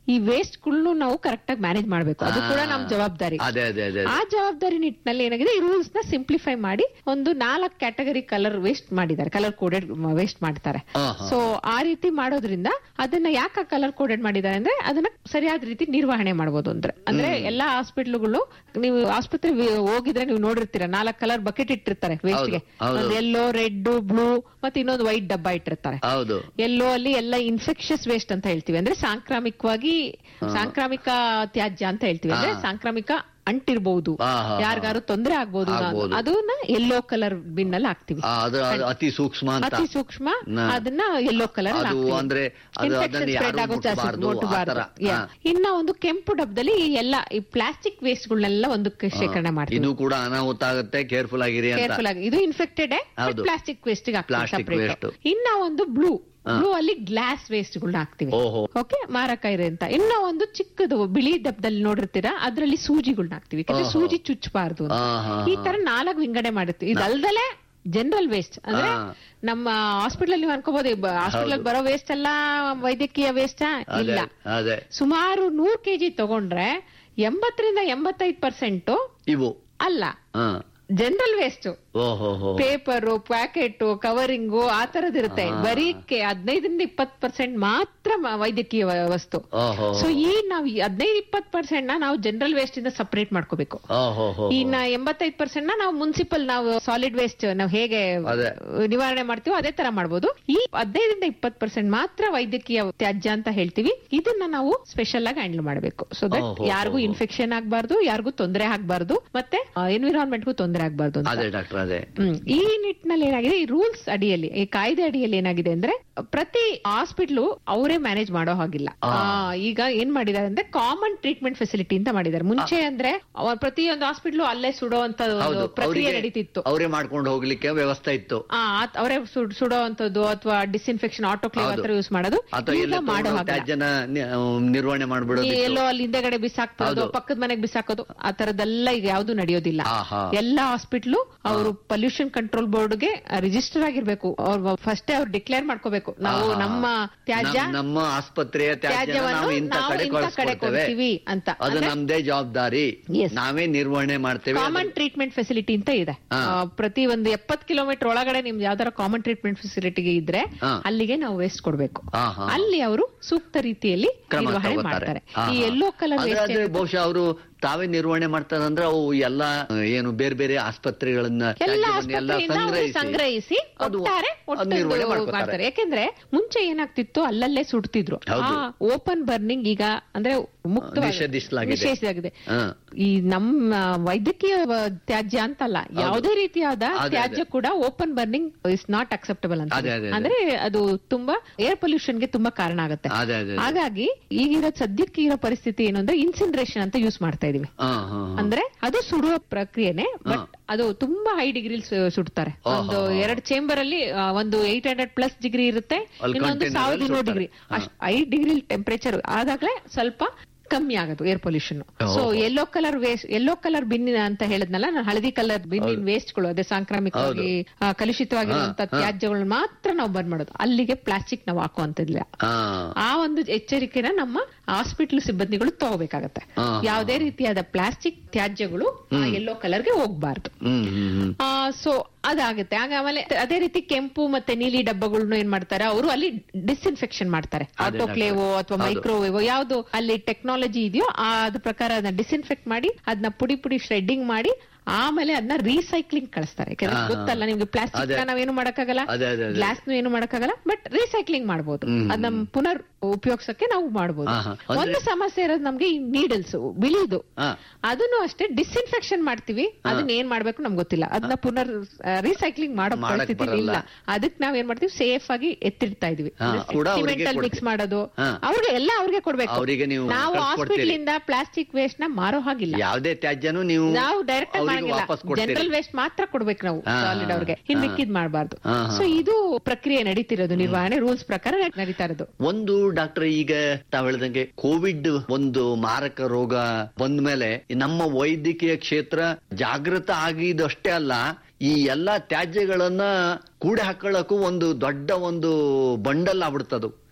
ಈ ವೇಸ್ಟ್ ಗಳನ್ನು ನಾವು ಕರೆಕ್ಟ್ ಆಗಿ ಮ್ಯಾನೇಜ್ ಮಾಡ್ಬೇಕು ಅದು ಕೂಡ ನಮ್ ಜವಾಬ್ದಾರಿ ಅದೇ ಅದೇ ಅದೇ ಆ ಜವಾಬ್ದಾರಿ ನಿಟ್ಟಿನಲ್ಲಿ ಏನಾಗಿದೆ ಈ ರೂಲ್ಸ್ ನ ಸಿಂಪ್ಲಿಫೈ ಮಾಡಿ ಒಂದು ನಾಲ್ಕು ಕ್ಯಾಟಗರಿ ಕಲರ್ ವೇಸ್ಟ್ ಮಾಡಿದ್ದಾರೆ ಕಲರ್ ಕೋಡೆಡ್ ವೇಸ್ಟ್ ಮಾಡ್ತಾರೆ ಆಹಾ. ಸೊ ಆ ರೀತಿ ಮಾಡೋದ್ರಿಂದ ಅದನ್ನ ಯಾಕೆ ಕಲರ್ ಕೋಡೆಡ್ ಮಾಡಿದ್ದಾರೆ ಅಂದ್ರೆ ಅದನ್ನ ಸರಿಯಾದ ರೀತಿ ನಿರ್ವಹಣೆ ಮಾಡಬಹುದು ಅಂದ್ರೆ ಅಂದ್ರೆ ಎಲ್ಲಾ ಹಾಸ್ಪಿಟ್ಲ್ಗಳು ನೀವು ಆಸ್ಪತ್ರೆ ಹೋಗಿದ್ರೆ ನೀವು ನೋಡಿರ್ತೀರ ನಾಲ್ಕು ಕಲರ್ ಬಕೆಟ್ ಇಟ್ಟಿರ್ತಾರೆ ವೇಸ್ಟ್ ಗೆ ಹೌದು. ಒಂದು ಎಲ್ಲೋ ರೆಡ್ ಬ್ಲೂ ಮತ್ತೆ ಇನ್ನೊಂದು ವೈಟ್ ಡಬ್ಬ ಇಟ್ಟಿರ್ತಾರೆ ಹೌದು ಎಲ್ಲೋ ಅಲ್ಲಿ ಎಲ್ಲ ಇನ್ಫೆಕ್ಷಸ್ ವೇಸ್ಟ್ ಅಂತ ಹೇಳ್ತೀವಿ ಅಂದ್ರೆ ಸಾಂಕ್ರಾಮಿಕವಾಗಿ ಸಾಂಕ್ರಾಮಿಕ ತ್ಯಾಜ್ಯ ಅಂತ ಹೇಳ್ತೀವಿ ಅಂದ್ರೆ ಹಾ. ಸಾಂಕ್ರಾಮಿಕ ಅಂಟಿರ್ಬಹುದು ಹಾ, ಹಾ, ಹಾ. ಯಾರಿಗಾರು ತೊಂದರೆ ಆಗ್ಬೋದು ಆಗ್ಬೋದು. ಅದನ್ನ ಎಲ್ಲೋ ಕಲರ್ ಬಿನ್ ಅಲ್ಲಿ ಹಾಕ್ತಿವಿ ಆ, ಅದು ಅದು ಅತಿ ಸೂಕ್ಷ್ಮ ಅಂತ ಅತಿ ಸೂಕ್ಷ್ಮ ನ- ಅದನ್ನ ಎಲ್ಲೋ ಕಲರ್ ಅದು ಅಂದ್ರೆ ಅದು ಅದನ್ನ ಯಾರು ಮುಟ್ಬಾರ್ದು, ಆ ತರ. ಹಾ. ಇನ್ನ ಒಂದು ಕೆಂಪು ಡಬ್ಬದಲ್ಲಿ ಈ ಎಲ್ಲ ಈ ಪ್ಲಾಸ್ಟಿಕ್ ವೇಸ್ಟ್ ಗಳನ್ನೆಲ್ಲ ಒಂದು ಶೇಖರಣೆ ಮಾಡ್ತೀವಿ ಇದು ಕೂಡ ಅನಾಹುತ ಆಗುತ್ತೆ ಕೇರ್ಫುಲ್ ಆಗಿರಿ ಅಂತ ಕೇರ್ಫುಲ್ ಆಗಿ ಇದು ಇನ್ಫೆಕ್ಟೆಡ್ ಹೌದು. Plastic waste Plastic separate waste. ಇನ್ನ ಒಂದು ಬ್ಲೂ ಬ್ಲೂ ಅಲ್ಲಿ ಗ್ಲಾಸ್ ವೇಸ್ಟ್ ಗಳನ್ನ ಹಾಕ್ತಿವಿ ಓಹೋ ಓಕೆ ಮಾರಕ ಇದೆ ಅಂತ ಇನ್ನ ಒಂದು ಚಿಕ್ಕದು ಬಿಳಿ ಡಬ್ಬದಲ್ಲಿ ನೋಡಿರ್ತೀರಾ ಅದ್ರಲ್ಲಿ ಸೂಜಿಗಳನ್ನ ಹಾಕ್ತಿವಿ ಯಾಕಂದ್ರೆ ಓಹೋ. ಸೂಜಿ ಚುಚ್ಚಬಾರ್ದು ಅಂತ. ಆ, ಹಾ, ಈ ತರ ನಾಲ್ಕು ವಿಂಗಡಣೆ ಮಾಡಿರ್ತೀವಿ ಇದಲ್ದಲೆ ಜನರಲ್ ವೇಸ್ಟ್ ಅಂದ್ರೆ ಹಾ. ನಮ್ಮ ಹಾಸ್ಪಿಟಲ್ ನೀವು ಅನ್ಕೋಬಹುದು ಹಾಸ್ಪಿಟಲ್ ಹೌದು. ಬರೋ ವೇಸ್ಟ್ ಎಲ್ಲ ವೈದ್ಯಕೀಯ ವೇಸ್ಟ್ ಅದೇ ಇಲ್ಲ ಅದೇ ಸುಮಾರು ನೂರ್ ಕೆಜಿ ತಗೊಂಡ್ರೆ ಎಂಬತ್ತರಿಂದ ಎಂಬತ್ತೈದು ಪರ್ಸೆಂಟ್ ಇವು ಅಲ್ಲ ಹಾ ಜನರಲ್ ವೇಸ್ಟ್ ಓಹೋ ಹೋ ಪೇಪರ್ ಪ್ಯಾಕೆಟ್ ಕವರಿಂಗು ಆ ತರದಿರುತ್ತೆ ಬರೀ ಕೆ- ಹದಿನೈದರಿಂದ ಇಪ್ಪತ್ ಪರ್ಸೆಂಟ್ ಮಾತ್ರ ಮ- ವೈದ್ಯಕೀಯ ವ- ವಸ್ತು ಓಹೋ ಸೊ ಈ ನಾವು ಹದಿನೈದು ಇಪ್ಪತ್ ಪರ್ಸೆಂಟ್ ನ ನಾವು ಜನರಲ್ ವೇಸ್ಟ್ ಇಂದ ಸಪರೇಟ್ ಮಾಡ್ಕೋಬೇಕು ಓಹೋ ಹೋ ಇನ್ನ ಎಂಬತ್ತೈದು ಪರ್ಸೆಂಟ್ ನ ನಾವು ಮುನ್ಸಿಪಲ್ ನಾವು ಸಾಲಿಡ್ ವೇಸ್ಟ್ ನಾವು ಹೇಗೆ ಅದೇ. ನಿವಾರಣೆ ಮಾಡ್ತೀವೋ ಅದೇ ತರ ಮಾಡ್ಬೋದು ಈ ಹದಿನೈದರಿಂದ ಇಪ್ಪತ್ ಪರ್ಸೆಂಟ್ ಮಾತ್ರ ವೈದ್ಯಕೀಯ ತ್ಯಾಜ್ಯ ಅಂತ ಹೇಳ್ತೀವಿ ಇದನ್ನ ನಾವು ಸ್ಪೆಷಲ್ ಆಗಿ ಹ್ಯಾಂಡಲ್ ಮಾಡಬೇಕು ಸೊ ದಟ್ ಓಹೋ, ಯಾರಿಗೂ ಓಹೋ. ಇನ್ಫೆಕ್ಷನ್ ಆಗ್ಬಾರ್ದು ಯಾರಿಗೂ ತೊಂದರೆ ಆಗ್ಬಾರ್ದು ಮತ್ತೆ ಎನ್ವಿರಾನ್ಮೆಂಟ್ಗೂ ತೊಂದರೆ ಆಗ್ಬಾರ್ದು ಅಂತ ಅದೇ ಡಾಕ್ಟರ್ ಅದೇ ಹ್ಮ್. ಈ ನಿಟ್ಟಿನಲ್ಲಿ ಏನಾಗಿದೆ ಈ ರೂಲ್ಸ್ ಅಡಿಯಲ್ಲಿ ಈ ಕಾಯ್ದೆ ಅಡಿಯಲ್ಲಿ ಏನಾಗಿದೆ ಅಂದ್ರೆ ಪ್ರತಿ ಹಾಸ್ಪಿಟ್ಲು ಅವರೇ ಮ್ಯಾನೇಜ್ ಮಾಡೋ ಹಾಗಿಲ್ಲ ಆ. ಆ, ಈಗ ಏನ್ ಮಾಡಿದ್ದಾರೆ ಅಂದ್ರೆ ಕಾಮನ್ ಟ್ರೀಟ್ಮೆಂಟ್ ಫೆಸಿಲಿಟಿ ಅಂತ ಮಾಡಿದ್ದಾರೆ ಮುಂಚೆ ಅಂದ್ರೆ ಅವ ಪ್ರತಿಯೊಂದು ಹಾಸ್ಪಿಟ್ಲು ಅಲ್ಲೇ ಸುಡೋಂತ ಹೌದು ಪ್ರಕ್ರಿಯೆ ಅವರಿಗೆ ನಡೀತಿತ್ತು ಅವರೇ ಮಾಡ್ಕೊಂಡು ಹೋಗ್ಲಿಕ್ಕೆ ವ್ಯವಸ್ಥೆ ಇತ್ತು ಆ, ಆತ್- ಅವರೇ ಸುಡ್- ಸುಡೋವಂಥದ್ದು ಅಥವಾ ಡಿಸ್ಇನ್ಫೆಕ್ಷನ್ ಆಟೋಕ್ಲೇವ್ ಹೌದು. ಹತ್ರ ಯೂಸ್ ಮಾಡೋದು ಅಥವಾ ಈಗ ಎಲ್ಲ ಮಾಡೋ ಹಾಗಿಲ್ಲ ತ್ಯಾಜ್ಯನ ನಿ- ನಿರ್ವಹಣೆ ಈ ಮಾಡ್ಬಿಡೋದು ಎಲ್ಲೋ ಅಲ್ಲಿ ಹಿಂದೆಗಡೆ ಬಿಸಾಕ್ತೋದು ಹೌದು. ಪಕ್ಕದ ಮನೆಗೆ ಬಿಸಾಕೋದು ಆ ತರದೆಲ್ಲ ಈಗ ಯಾವ್ದು ನಡೆಯೋದಿಲ್ಲ ಆಹಾ. ಎಲ್ಲಾ ಹಾಸ್ಪಿಟ್ಲು ಅವರು ಪೊಲ್ಯೂಷನ್ ಕಂಟ್ರೋಲ್ ಬೋರ್ಡ್ಗೆ ರಿಜಿಸ್ಟರ್ ಆಗಿರ್ಬೇಕು ಅವ್ರು ಫಸ್ಟ್ ಅವ್ರು ಡಿಕ್ಲೇರ್ ಮಾಡ್ಕೋಬೇಕು ನಾವು ಆಹಾ. ನಮ್ಮ ತ್ಯಾಜ್ಯ ನಮ್- ನಮ್ಮ ಆಸ್ಪತ್ರೆಯ ತ್ಯಾಜ್ಯನ ತ್ಯಾಜ್ಯವನ್ನು ನಾವು ಇಂಥ ನಾವು ಕಡೆ ಇಂಥ ಕಡೆ ಕಳಿಸ್ಕೊಡ್ತೇವೆ ಕೊಡ್ತೀವಿ ಅಂತ ಅದು ಅಂದ್ರೆ- ನಮ್ದೇ ಜವಾಬ್ದಾರಿ Yes. ನಾವೇ ನಿರ್ವಹಣೆ ಮಾಡ್ತೇವೆ ಕಾಮನ್ ಟ್ರೀಟ್ಮೆಂಟ್ ಫೆಸಿಲಿಟಿ ಅಂತ ಇದೆ ಹಾ. ಆ, ಪ್ರತಿ ಒಂದು ಎಪ್ಪತ್ ಕಿಲೋಮೀಟರ್ ಒಳಗಡೆ ನಿಮ್ದು ಯಾವ್ದಾರ ಕಾಮನ್ ಟ್ರೀಟ್ಮೆಂಟ್ ಫೆಸಿಲಿಟಿಗೆ ಇದ್ರೆ ಹಾ. ಅಲ್ಲಿಗೆ ನಾವು ವೇಸ್ಟ್ ಕೊಡ್ಬೇಕು ಆಹಾ. ಅಲ್ಲಿ ಅವರು ಸೂಕ್ತ ರೀತಿಯಲ್ಲಿ ಕ್ರಮ ನಿರ್ವಹಣೆ ತಗೋತಾರೆ. ಮಾಡ್ತಾರೆ ಆಹಾ. ಈ ಎಲ್ಲೋ ಕಲರ್ ಅದೇ- ವೇಸ್ಟ್ ಅದೇ ಬಹುಶಃ ಅವರು ತಾವೇ ನಿರ್ವಹಣೆ ಮಾಡ್ತಾರಂದ್ರೆ ಅವು ಎಲ್ಲ ಏನು ಬೇರೆ ಬೇರೆ ಆಸ್ಪತ್ರೆಗಳನ್ನ ಎಲ್ಲ ತ್ಯಾಜ್ಯವನ್ನೆಲ್ಲ ಆಸ್ಪತ್ರೆಯಿಂದ ಅವರು ಸಂಗ್ರಹಿಸಿ ಸಂಗ್ರಹಿಸಿ ಅದು- ಒಟ್ಟಾರೆ ಅದು ಒಟ್ಟು ನಿರ್ವಹಣೆ ಮಾಡ್ಕೊತಾರೆ. ಮಾಡ್ತಾರೆ ಯಾಕೆಂದ್ರೆ ಮುಂಚೆ ಏನಾಗ್ತಿತ್ತು ಅಲ್ಲಲ್ಲೇ ಸುಡ್ತಿದ್ರು ಹೌದು. ಓಪನ್ ಬರ್ನಿಂಗ್ ಈಗ ಅಂದ್ರೆ ಮುಕ್ತವಾಗಿ ನಿಷೇಧಿಸಲಾಗಿದೆ. ನಿಷೇಧಿಸಲಾಗಿದೆ ಹಾ. ಈ ನಮ್ಮ ವೈದ್ಯಕೀಯ ವ- ತ್ಯಾಜ್ಯ ಅಂತಲ್ಲ ಯಾವುದೇ ರೀತಿಯಾದ ಅದೇ, ತ್ಯಾಜ್ಯ ಕೂಡ open burning is not acceptable ಅಂತ ಅದೇ, ಅದೇ, ಅದೇ. ಅಂದ್ರೆ ಅದು ತುಂಬಾ ಏರ್ ಪೊಲ್ಯೂಷನ್ ಗೆ ತುಂಬಾ ಕಾರಣ ಆಗುತ್ತೆ ಅದೇ ಅದೇ ಅದೇ. ಹಾಗಾಗಿ ಈಗಿರೋ ಸದ್ಯಕ್ಕೆ ಇರೋ ಪರಿಸ್ಥಿತಿ ಏನು ಅಂದ್ರೆ ಇನ್ಸಿನ್ರೇಷನ್ ಅಂತ ಯೂಸ್ ಮಾಡ್ತಾ ಇದೀವಿ ಹಾ, ಹಾ, ಹಾ. ಅಂದ್ರೆ ಅದು ಸುಡುವ ಪ್ರಕ್ರಿಯೆನೆ ಬಟ್ ಅದು ತುಂಬಾ ಹೈ ಡಿಗ್ರಿ ಸುಡ್ತಾರೆ ಓಹೋ. ಒಂದು ಎರಡು ಚೇಂಬರ್ ಅಲ್ಲಿ ಆ, ಒಂದು ಏಟ್ ಹಂಡ್ರೆಡ್ ಪ್ಲಸ್ ಡಿಗ್ರಿ ಇರುತ್ತೆ ಅಲ್ಲಿ ಇನ್ನೊಂದು container ಸಾವಿರದ ಅಲ್ಲಿ ಇನ್ನೂರು ಸುಡ್ತಾರೆ. ಡಿಗ್ರಿ ಅಷ್ಟು ಐದು ಡಿಗ್ರಿ ಟೆಂಪರೇಚರ್ ಆದಾಗಲೇ ಸ್ವಲ್ಪ ಕಮ್ಮಿ ಆಗೋದು ಏರ್ ಪೊಲ್ಯೂಷನ್ ಸೊ ಓಹೋ. Yellow colour waste yellow colour bin ಅಂತ ಹೇಳಿದ್ನಲ್ಲ ನಾನು ಹಳದಿ ಕಲರ್ ಬಿನ್ನಿನ ವೇಸ್ಟ್ ಗಳು ಅದೇ ಸಾಂಕ್ರಾಮಿಕವಾಗಿ ಆ, ಕಲುಷಿತವಾಗಿರುವಂತ ಹಾ, ಹಾ. ತ್ಯಾಜ್ಯಗಳನ್ನ ಮಾತ್ರ ನಾವು ಬಂದ್ ಮಾಡೋದು ಅಲ್ಲಿಗೆ ಪ್ಲಾಸ್ಟಿಕ್ ನಾವು ಹಾಕುವಂತಿಲ್ಲ ಹಾ. ಆ ಒಂದು ಎಚ್ಚರಿಕೆನ ನಮ್ಮ ಹಾಸ್ಪಿಟಲ್ ಸಿಬ್ಬಂದಿಗಳು ತಗೋಬೇಕಾಗತ್ತೆ ಹಾ, ಹಾ. ಯಾವುದೇ ರೀತಿಯಾದ ಪ್ಲಾಸ್ಟಿಕ್ ತ್ಯಾಜ್ಯಗಳು ಯೆಲ್ಲೋ ಕಲರ್ಗೆ ಹೋಗ್ಬಾರ್ದು ಹ್ಮ್ ಹ್ಮ್ ಹ್ಮ್ ಸೊ ಅದಾಗುತ್ತೆ ಆಗ ಆಮೇಲೆ ಅದೇ ರೀತಿ ಕೆಂಪು ಮತ್ತೆ ನೀಲಿ ಡಬ್ಬಗಳನ್ನ ಏನ್ ಮಾಡ್ತಾರೆ ಅವರು ಅಲ್ಲಿ ಡಿಸ್ಇನ್ಫೆಕ್ಷನ್ ಮಾಡ್ತಾರೆ ಅದೇ ಆಟೋಕ್ಲೇವೋ ಅಥವಾ ಹೌದು. ಮೈಕ್ರೋವೇವೋ ಯಾವ್ದು ಅಲ್ಲಿ ಟೆಕ್ನಾಲಜಿ ಇದೆಯೋ ಆ ಅದ್ರ ಪ್ರಕಾರ ಅದನ್ನ ಡಿಸ್ಇನ್ಫೆಕ್ಟ್ ಮಾಡಿ ಅದನ್ನ ಪುಡಿ ಪುಡಿ ಶ್ರೆಡ್ಡಿಂಗ್ ಮಾಡಿ ಆಮೇಲೆ ಅದನ್ನ ರೀಸೈಕ್ಲಿಂಗ್ ಕಳಿಸ್ತಾರೆ ಯಾಕಂದ್ರೆ ಹಾ, ಹಾ. ಗೊತ್ತಲ್ಲ ನಿಮ್ಗೆ ಪ್ಲಾಸ್ಟಿಕ್ ಅದೇ. ನಾವೇನು ಮಾಡಕ್ಕಾಗಲ್ಲ ಅದೇ, ಅದೇ, ಅದೇ. ಗ್ಲಾಸ್ ಏನು ಮಾಡಕ್ಕಾಗಲ್ಲ ಬಟ್ ರೀಸೈಕ್ಲಿಂಗ್ ಮಾಡಬಹುದು ಹ್ಮ್. ಅದನ್ನ ಪುನರ್ ಉಪಯೋಗಿಸಕ್ಕೆ ನಾವು ಮಾಡಬಹುದು ಹಾ, ಹಾ. ಅಂದ್ರೆ- ಒಂದು ಸಮಸ್ಯೆ ಇರೋದು ನಮ್ಗೆ ಈ ನೀಡಲ್ಸ್ ಬಿಳಿದು ಹಾ. ಅದನ್ನು ಅಷ್ಟೇ ಡಿಸ್ಇನ್ಫೆಕ್ಷನ್ ಮಾಡ್ತೀವಿ ಅದನ್ನ ಏನ್ ಮಾಡ್ಬೇಕು ನಮ್ಗೆ ಗೊತ್ತಿಲ್ಲ ಅದನ್ನ ಪುನರ್ ರೀಸೈಕ್ಲಿಂಗ್ ಮಾಡೋ ಮಾಡಕ್ ಪರಿಸ್ಥಿತಿ ಬರಲ್ಲ. ಇಲ್ಲ ಅದಕ್ಕೆ ನಾವ್ ಏನ್ ಮಾಡ್ತೀವಿ ಸೇಫ್ ಆಗಿ ಎತ್ತಿಡ್ತಾ ಇದೀವಿ ಹಾ, ಕೂಡ ಅವ್ರಿಗೆ ಮಿಕ್ಸ್ ಕೊಡ್ತೀವಿ. ಮಾಡೋದು ಹಾ. ಅವ್ರಿಗೆ ಎಲ್ಲ ಅವ್ರಿಗೆ ಕೊಡ್ಬೇಕು ಅವ್ರಿಗೆ ನೀವು ನಾವು ಕಳ್ಸ್ಕೊಡ್ತೀರಿ. ಹಾಸ್ಪಿಟಲ್ ಇಂದ ಪ್ಲಾಸ್ಟಿಕ್ ವೇಸ್ಟ್ ನ ಮಾರೋ ಹಾಗಿಲ್ಲ ಯಾವುದೇ ತ್ಯಾಜ್ಯನು ನೀವು ನಾವು ಡೈರೆಕ್ಟ್ ಅವ್ರಿಗೆ ಮಾಡಂಗಿಲ್ಲ ವಾಪಸ್ ಕೊಡ್ತೀರಿ ಜನರಲ್ ವೇಸ್ಟ್ ಮಾತ್ರ ಕೊಡ್ಬೇಕು ನಾವು ಹಾ, ಸಾಲಿಡ್ ಅವ್ರಿಗೆ ಇನ್ ಹಾ. ಮಿಕ್ಕಿದ್ ಮಾಡಬಾರ್ದು ಹಾ, ಹಾ. ಸೊ ಇದು ಪ್ರಕ್ರಿಯೆ ನಡೀತಿರೋದು ನಿರ್ವಹಣೆ ರೂಲ್ಸ್ ಪ್ರಕಾರ ನಡೀತಾ ಇರೋದು ಒಂದು ಡಾಕ್ಟರ್ ಈಗ ತಾವ್ ಹೇಳ್ದಂಗೆ ಕೋವಿಡ್ ಒಂದು ಮಾರಕ ರೋಗ ಬಂದ ಮೇಲೆ ನಮ್ಮ ವೈದ್ಯಕೀಯ ಕ್ಷೇತ್ರ ಜಾಗೃತ ಆಗಿದಷ್ಟೇ ಅಲ್ಲ ಈ ಎಲ್ಲಾ ತ್ಯಾಜ್ಯಗಳನ್ನ ಕೂಡೆ ಹಾಕೊಳ್ಳಕ್ಕೂ ಒಂದು ದೊಡ್ಡ ಒಂದು ಬಂಡಲ್ ಆಗ್ಬಿಡ್ತದು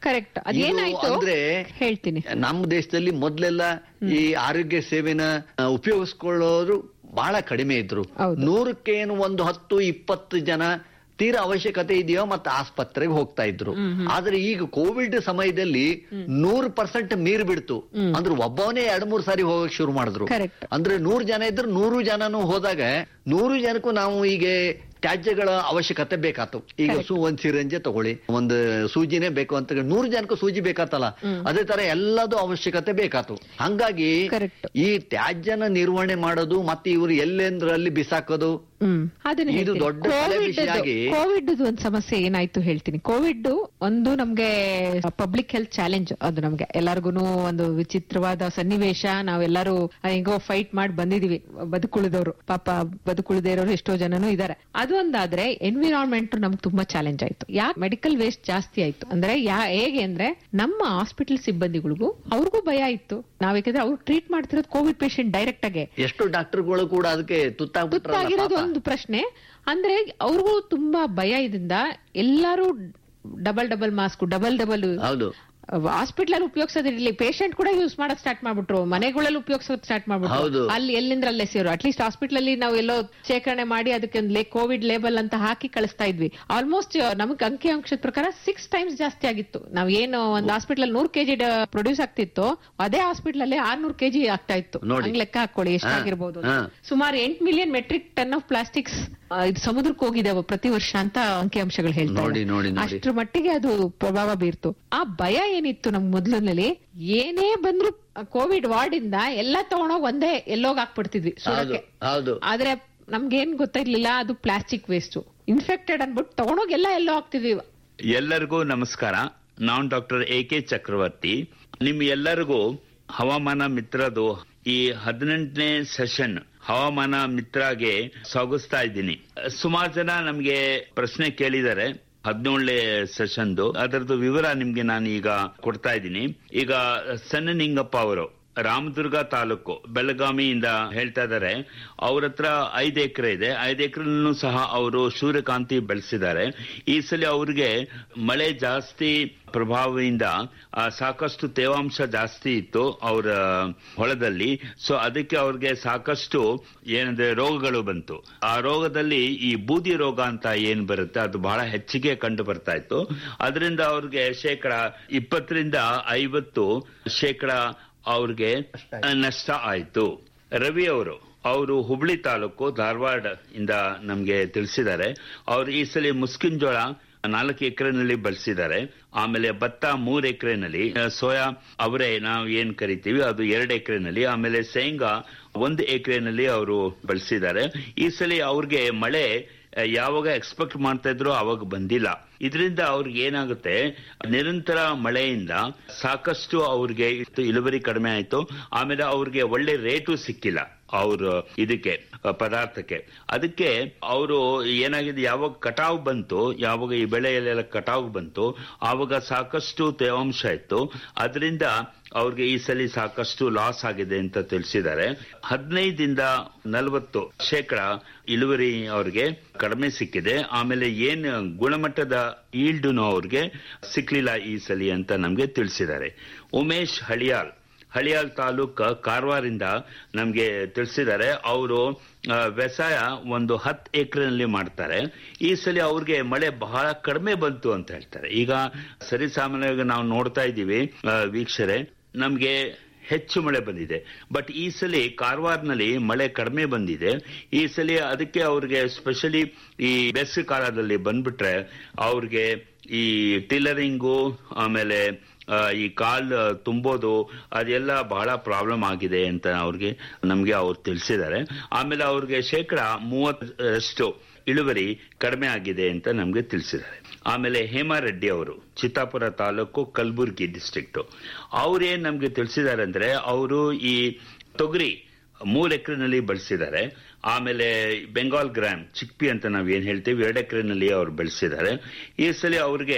ಕರೆಕ್ಟ್ ಅದೇನಾಯ್ತು ಅಂದ್ರೆ ಹೇಳ್ತೀನಿ ನಮ್ಮ ದೇಶದಲ್ಲಿ ಮೊದ್ಲೆಲ್ಲ ಈ ಆರೋಗ್ಯ ಸೇವೆನ ಆ, ಉಪಯೋಗಿಸ್ಕೊಳ್ಳೋರು ಬಹಳ ಕಡಿಮೆ ಇದ್ರು ಹೌದು. ನೂರಕ್ಕೇನು ಒಂದು ಹತ್ತು ಇಪ್ಪತ್ತು ಜನ ತೀರಾ ಅವಶ್ಯಕತೆ ಇದೆಯೋ ಮತ್ತೆ ಆಸ್ಪತ್ರೆಗೆ ಹೋಗ್ತಾ ಇದ್ರು ಆದ್ರೆ ಈಗ ಕೋವಿಡ್ ಸಮಯದಲ್ಲಿ ನೂರು ಪರ್ಸೆಂಟ್ ಮೀರ್ ಬಿಡ್ತು ಅಂದ್ರೆ ಒಬ್ಬವನೇ ಎರಡ್ ಮೂರ್ ಸಾರಿ ಹೋಗಕ್ ಶುರು ಮಾಡಿದ್ರು Correct. ಅಂದ್ರೆ ನೂರು ಜನ ಇದ್ರೆ ನೂರು ಜನನು ಹೋದಾಗ ನೂರು ಜನಕ್ಕೂ ನಾವು ಈಗ ತ್ಯಾಜ್ಯಗಳ ಅವಶ್ಯಕತೆ ಬೇಕಾತು ಈಗ Correct. ಸು ಒಂದ್ ಸಿರಂಜೆ ತಗೊಳ್ಳಿ ಒಂದು ಸೂಜಿನೇ ಬೇಕು ಅಂತ ನೂರು ಜನಕ್ಕೂ ಸೂಜಿ ಬೇಕಾತಲ್ಲ ಅದೇ ತರ ಎಲ್ಲದೂ ಅವಶ್ಯಕತೆ ಬೇಕಾತು ಹಂಗಾಗಿ Correct. ಈ ತ್ಯಾಜ್ಯನ ನಿರ್ವಹಣೆ ಮಾಡೋದು ಮತ್ತೆ ಇವರು ಎಲ್ಲೆಂದ್ರಲ್ಲಿ ಬಿಸಾಕೋದು ಹ್ಮ್ ಅದನ್ನ ಇದು ಹೇಳ್ತೀನಿ. ದೊಡ್ಡ ತಲೆ ಕೋವಿಡ್ ಬಿಸಿ ಆಗಿ- ಕೋವಿಡ್ ಒಂದು ಸಮಸ್ಯೆ ಏನಾಯ್ತು ಹೇಳ್ತೀನಿ ಕೋವಿಡ್ ಒಂದು ನಮ್ಗೆ ಪಬ್ಲಿಕ್ ಹೆಲ್ತ್ ಚಾಲೆಂಜ್ ಅದು ನಮ್ಗೆ ಎಲ್ಲಾರ್ಗು ಒಂದು ವಿಚಿತ್ರವಾದ ಸನ್ನಿವೇಶ ನಾವೆಲ್ಲರೂ ಹೆಂಗೋ ಫೈಟ್ ಮಾಡಿ ಬಂದಿದೀವಿ ಬದುಕುಳಿದವರು ಪಾಪ ಬದುಕುಳಿದೇ ಇರೋರು ಎಷ್ಟೋ ಜನನು ಇದಾರೆ ಅದು ಒಂದಾದ್ರೆ ಎನ್ವಿರಾನ್ಮೆಂಟ್ ನಮ್ಗೆ ತುಂಬಾ ಚಾಲೆಂಜ್ ಆಯ್ತು ಯಾಕೆ ಮೆಡಿಕಲ್ ವೇಸ್ಟ್ ಜಾಸ್ತಿ ಆಯ್ತು ಅಂದ್ರೆ ಯಾ ಹೇಗೆ ಅಂದ್ರೆ ನಮ್ಮ ಹಾಸ್ಪಿಟಲ್ ಸಿಬ್ಬಂದಿಗಳಿಗೂ ಅವ್ರಿಗೂ ಭಯ ಇತ್ತು ನಾವ್ ಯಾಕಂದ್ರೆ ಅವ್ರು ಟ್ರೀಟ್ ಮಾಡ್ತಿರೋದು ಕೋವಿಡ್ ಪೇಷಂಟ್ ಡೈರೆಕ್ಟ್ ಆಗಿ ಎಷ್ಟು ಡಾಕ್ಟರ್ಗಳು ಕೂಡ ಅದಕ್ಕೆ ತುತ್ತಾಗಿರೋದು ತುತ್ತಾಗ್ಬಿಟ್ರಲ್ಲ ಒಂದು ಪ್ರಶ್ನೆ ಅಂದ್ರೆ ಅವ್ರಿಗೂ ತುಂಬಾ ಭಯ ಇದರಿಂದ ಎಲ್ಲಾರು double double mask double double ಹೌದು ಹಾಸ್ಪಿಟಲ್ ಅಲ್ಲಿ ಉಪಯೋಗಿಸೋದಿರ್ಲಿ ಪೇಷಂಟ್ ಕೂಡ ಯೂಸ್ ಮಾಡೋದ್ ಸ್ಟಾರ್ಟ್ ಮಾಡ್ಬಿಟ್ರು ಮನೆಗಳಲ್ಲಿ ಉಪಯೋಗಿಸೋದ್ ಸ್ಟಾರ್ಟ್ ಹೌದು. ಮಾಡ್ಬಿಟ್ರು ಅಲ್ಲಿ ಎಲ್ಲಿಂದ್ರ ಅಲ್ಲೇ ಸೇರು ಅಟ್ಲೀಸ್ಟ್ ಹಾಸ್ಪಿಟಲ್ ಅಲ್ಲಿ ನಾವು ಎಲ್ಲೋ ಶೇಖರಣೆ ಮಾಡಿ ಅದಕ್ಕೆ ಒಂದು ಕೋವಿಡ್ ಲೇಬಲ್ ಅಂತ ಹಾಕಿ ಕಳಿಸ್ತಾ ಇದ್ವಿ ಆಲ್ಮೋಸ್ಟ್ ನಮಗೆ ಅಂಕಿ ಅಂಶದ ಪ್ರಕಾರ ಸಿಕ್ಸ್ ಟೈಮ್ಸ್ ಜಾಸ್ತಿ ಆಗಿತ್ತು ನಾವ್ ಏನು ಒಂದು ಹಾಸ್ಪಿಟಲ್ ನೂರ್ ಕೆಜಿ ಪ್ರೊಡ್ಯೂಸ್ ಆಗ್ತಿತ್ತು ಅದೇ ಹಾಸ್ಪಿಟಲ್ ಅಲ್ಲಿ ಆರ್ನೂರ್ ಕೆಜಿ ಆಗ್ತಾ ಇತ್ತು ನೋಡಿ. ಹಂಗ್ ಲೆಕ್ಕ ಹಾಕೊಳ್ಳಿ ಎಷ್ಟಾಗಿರ್ಬೋದು ಅಂತ. ಹಾ. ಸುಮಾರು ಎಂಟ್ million metric ton of plastics ಇದು ಸಮುದ್ರಕ್ಕೆ ಹೋಗಿದೆ ಅವು ಪ್ರತಿ ವರ್ಷ ಅಂತ ಅಂಕಿಅಂಶಗಳು ಹೇಳ್ತಾರೆ ನೋಡಿ, ನೋಡಿ, ನೋಡಿ. ಅಷ್ಟ್ರ ಮಟ್ಟಿಗೆ ಅದು ಪ್ರಭಾವ ಬೀರ್ತು ಆ ಭಯ ಏನಿತ್ತು ನಮ್ ಮೊದ್ಲಿನಲ್ಲಿ ಏನೇ ಬಂದ್ರು ಕೋವಿಡ್ ವಾರ್ಡ್ ಇಂದ ಎಲ್ಲ ತಗೊಂಡೋಗ್ ಒಂದೇ ಎಲ್ಲೋಗ್ ಹಾಕ್ಬಿಡ್ತಿದ್ವಿ ಹೌದು ಸುಡಕ್ಕೆ ಹೌದು ಆದ್ರೆ ನಮ್ಗೇನ್ ಗೊತ್ತಿರ್ಲಿಲ್ಲ ಅದು ಪ್ಲಾಸ್ಟಿಕ್ ವೇಸ್ಟ್ ಇನ್ಫೆಕ್ಟೆಡ್ ಅನ್ಬಿಟ್ಟು ತಗೊಂಡೋಗ್ ಎಲ್ಲ ಎಲ್ಲೋ ಹಾಕ್ತಿದ್ವಿ ಎಲ್ಲರಿಗೂ ನಮಸ್ಕಾರ ನಾನು ಡಾಕ್ಟರ್ ಎ ಕೆ ಚಕ್ರವರ್ತಿ ನಿಮ್ ಎಲ್ಲರಿಗೂ ಹವಾಮಾನ ಮಿತ್ರದು ಈ ಹದಿನೆಂಟನೇ ಸೆಷನ್ ಹವಾಮಾನ ಮಿತ್ರಗೆ ಸ್ವಾಗತಿಸ್ತಾ ಇದ್ದೀನಿ ಸುಮಾರು ಜನ ನಮ್ಗೆ ಪ್ರಶ್ನೆ ಕೇಳಿದ್ದಾರೆ ಹದಿನೇಳನೇ ಸೆಷನ್ದು ಅದರದ್ದು ವಿವರ ನಿಮ್ಗೆ ನಾನು ಈಗ ಕೊಡ್ತಾ ಇದ್ದೀನಿ ಈಗ ಸಣ್ಣ ನಿಂಗಪ್ಪ ಅವರು ರಾಮದುರ್ಗ ತಾಲೂಕು ಬೆಳಗಾವಿಯಿಂದ ಹೇಳ್ತಾ ಇದ್ದಾರೆ ಅವ್ರ ಹತ್ರ ಐದು ಎಕರೆ ಇದೆ ಐದು ಎಕರೆನೂ ಸಹ ಅವರು ಸೂರ್ಯಕಾಂತಿ ಬೆಳೆಸಿದ್ದಾರೆ ಈ ಸಲ ಅವ್ರಿಗೆ ಮಳೆ ಜಾಸ್ತಿ ಪ್ರಭಾವದಿಂದ ಆ, ಸಾಕಷ್ಟು ತೇವಾಂಶ ಜಾಸ್ತಿ ಇತ್ತು ಅವರ ಹೊಲದಲ್ಲಿ ಸೊ ಅದಕ್ಕೆ ಅವ್ರಿಗೆ ಸಾಕಷ್ಟು ಏನಂದ್ರೆ ರೋಗಗಳು ಬಂತು ಆ ರೋಗದಲ್ಲಿ ಈ ಬೂದಿ ರೋಗ ಅಂತ ಏನ್ ಬರುತ್ತೆ ಅದು ಬಹಳ ಹೆಚ್ಚಿಗೆ ಕಂಡು ಬರ್ತಾ ಇತ್ತು ಅದರಿಂದ ಅವ್ರಿಗೆ ಶೇಕಡ ಇಪ್ಪತ್ತರಿಂದ ಐವತ್ತು ಶೇಕಡ ಅವ್ರಿಗೆ ನಷ್ಟ ಆಯ್ತು ರವಿ ಅವರು ಅವರು ಹುಬ್ಳಿ ತಾಲೂಕು ಧಾರವಾಡ ಇಂದ ನಮ್ಗೆ ತಿಳಿಸಿದ್ದಾರೆ ಅವ್ರು ಈ ಸಲ ಮುಸ್ಕಿನ್ ಜೋಳ ನಾಲ್ಕು ಎಕರೆನಲ್ಲಿ ಬಳಸಿದ್ದಾರೆ ಆಮೇಲೆ ಭತ್ತ ಮೂರ್ ಎಕರೆನಲ್ಲಿ ಸೋಯಾ ಅವರೇ ನಾವು ಏನ್ ಕರಿತೀವಿ ಅದು ಎರಡು ಎಕರೆನಲ್ಲಿ ಆಮೇಲೆ ಶೇಂಗಾ ಒಂದು ಎಕರೆನಲ್ಲಿ ಅವರು ಬಳಸಿದ್ದಾರೆ ಈ ಸಲ ಅವ್ರಿಗೆ ಮಳೆ ಆ, ಯಾವಾಗ ಎಕ್ಸ್ಪೆಕ್ಟ್ ಮಾಡ್ತಾ ಇದ್ರು ಅವಾಗ ಬಂದಿಲ್ಲ ಇದರಿಂದ ಅವ್ರಿಗೆ ಏನಾಗುತ್ತೆ ನಿರಂತರ ಮಳೆಯಿಂದ ಸಾಕಷ್ಟು ಅವ್ರಿಗೆ ಇತ್ತು ಇಳುವರಿ ಕಡಿಮೆ ಆಯ್ತು ಆಮೇಲೆ ಅವ್ರಿಗೆ ಒಳ್ಳೆ ರೇಟು ಸಿಕ್ಕಿಲ್ಲ ಅವ್ರ ಇದಕ್ಕೆ ಆ, ಪದಾರ್ಥಕ್ಕೆ ಅದಕ್ಕೆ ಅವರು ಏನಾಗಿದೆ ಯಾವಾಗ ಕಟಾವು ಬಂತು ಯಾವಾಗ ಈ ಬೆಳೆಯಲ್ಲೆಲ್ಲ ಕಟಾವು ಬಂತು ಆವಾಗ ಸಾಕಷ್ಟು ತೇವಾಂಶ ಇತ್ತು ಅದರಿಂದ ಅವ್ರಿಗೆ ಈ ಸಲ ಸಾಕಷ್ಟು ಲಾಸ್ ಆಗಿದೆ ಅಂತ ತಿಳಿಸಿದ್ದಾರೆ ಹದಿನೈದಿಂದ ನಲವತ್ತು ಶೇಕಡ ಇಳುವರಿ ಅವ್ರಿಗೆ ಕಡಿಮೆ ಸಿಕ್ಕಿದೆ ಆಮೇಲೆ ಏನ್ ಗುಣಮಟ್ಟದ ಈಲ್ಡುನು ಅವ್ರಿಗೆ ಸಿಕ್ಲಿಲ್ಲ ಈ ಸಲಿ ಅಂತ ನಮ್ಗೆ ತಿಳಿಸಿದ್ದಾರೆ ಉಮೇಶ್ ಹಳಿಯಾಲ್ ಹಳಿಯಾಲ್ ತಾಲೂಕ್ ಕಾರವಾರಿಂದ ನಮ್ಗೆ ತಿಳಿಸಿದ್ದಾರೆ ಅವರು ವ್ಯವಸಾಯ ಒಂದು ಹತ್ತು ಎಕರೆನಲ್ಲಿ ಮಾಡ್ತಾರೆ ಈ ಸಲ ಅವ್ರಿಗೆ ಮಳೆ ಬಹಳ ಕಡಿಮೆ ಬಂತು ಅಂತ ಹೇಳ್ತಾರೆ ಈಗ ಸರಿಸಾಮಾನ್ಯವಾಗಿ ನಾವು ನೋಡ್ತಾ ಇದ್ದೀವಿ ಆ, ವೀಕ್ಷರೆ ನಮ್ಗೆ ಹೆಚ್ಚು ಮಳೆ ಬಂದಿದೆ ಬಟ್ ಈ ಸಲ ಕಾರವಾರನಲ್ಲಿ ಮಳೆ ಕಡಿಮೆ ಬಂದಿದೆ ಈ ಸಲ ಅದಕ್ಕೆ ಅವ್ರಿಗೆ ಸ್ಪೆಷಲಿ ಈ ಬೇಸಿಗೆ ಕಾಲದಲ್ಲಿ ಬಂದ್ಬಿಟ್ರೆ ಅವ್ರಿಗೆ ಈ ಟಿಲ್ಲರಿಂಗು ಆಮೇಲೆ ಆ, ಈ ಕಾಲ್ ತುಂಬೋದು ಅದೆಲ್ಲ ಬಹಳ ಪ್ರಾಬ್ಲಮ್ ಆಗಿದೆ ಅಂತ ಅವ್ರಿಗೆ ನಮ್ಗೆ ಅವ್ರು ತಿಳಿಸಿದ್ದಾರೆ ಆಮೇಲೆ ಅವ್ರಿಗೆ ಶೇಕಡ ಮೂವತ್ತರಷ್ಟು ಇಳುವರಿ ಕಡಿಮೆ ಆಗಿದೆ ಅಂತ ನಮ್ಗೆ ತಿಳಿಸಿದ್ದಾರೆ ಆಮೇಲೆ ಹೇಮಾರೆಡ್ಡಿ ಅವರು ಚಿತ್ತಾಪುರ ತಾಲೂಕು ಕಲಬುರ್ಗಿ ಡಿಸ್ಟ್ರಿಕ್ಟ್ ಅವ್ರೇನ್ ನಮ್ಗೆ ತಿಳಿಸಿದ್ದಾರೆ ಅಂದ್ರೆ ಅವರು ಈ ತೊಗರಿ ಮೂರ್ ಎಕರೆನಲ್ಲಿ ಬಳಸಿದ್ದಾರೆ ಆಮೇಲೆ ಬೆಂಗಾಲ್ ಗ್ರಾಮ್ ಚಿಕ್ಪಿ ಅಂತ ನಾವ್ ಏನ್ ಹೇಳ್ತೀವಿ ಎರಡು ಎಕರೆನಲ್ಲಿ ಅವ್ರು ಬೆಳೆಸಿದ್ದಾರೆ ಈ ಸಲ ಅವ್ರಿಗೆ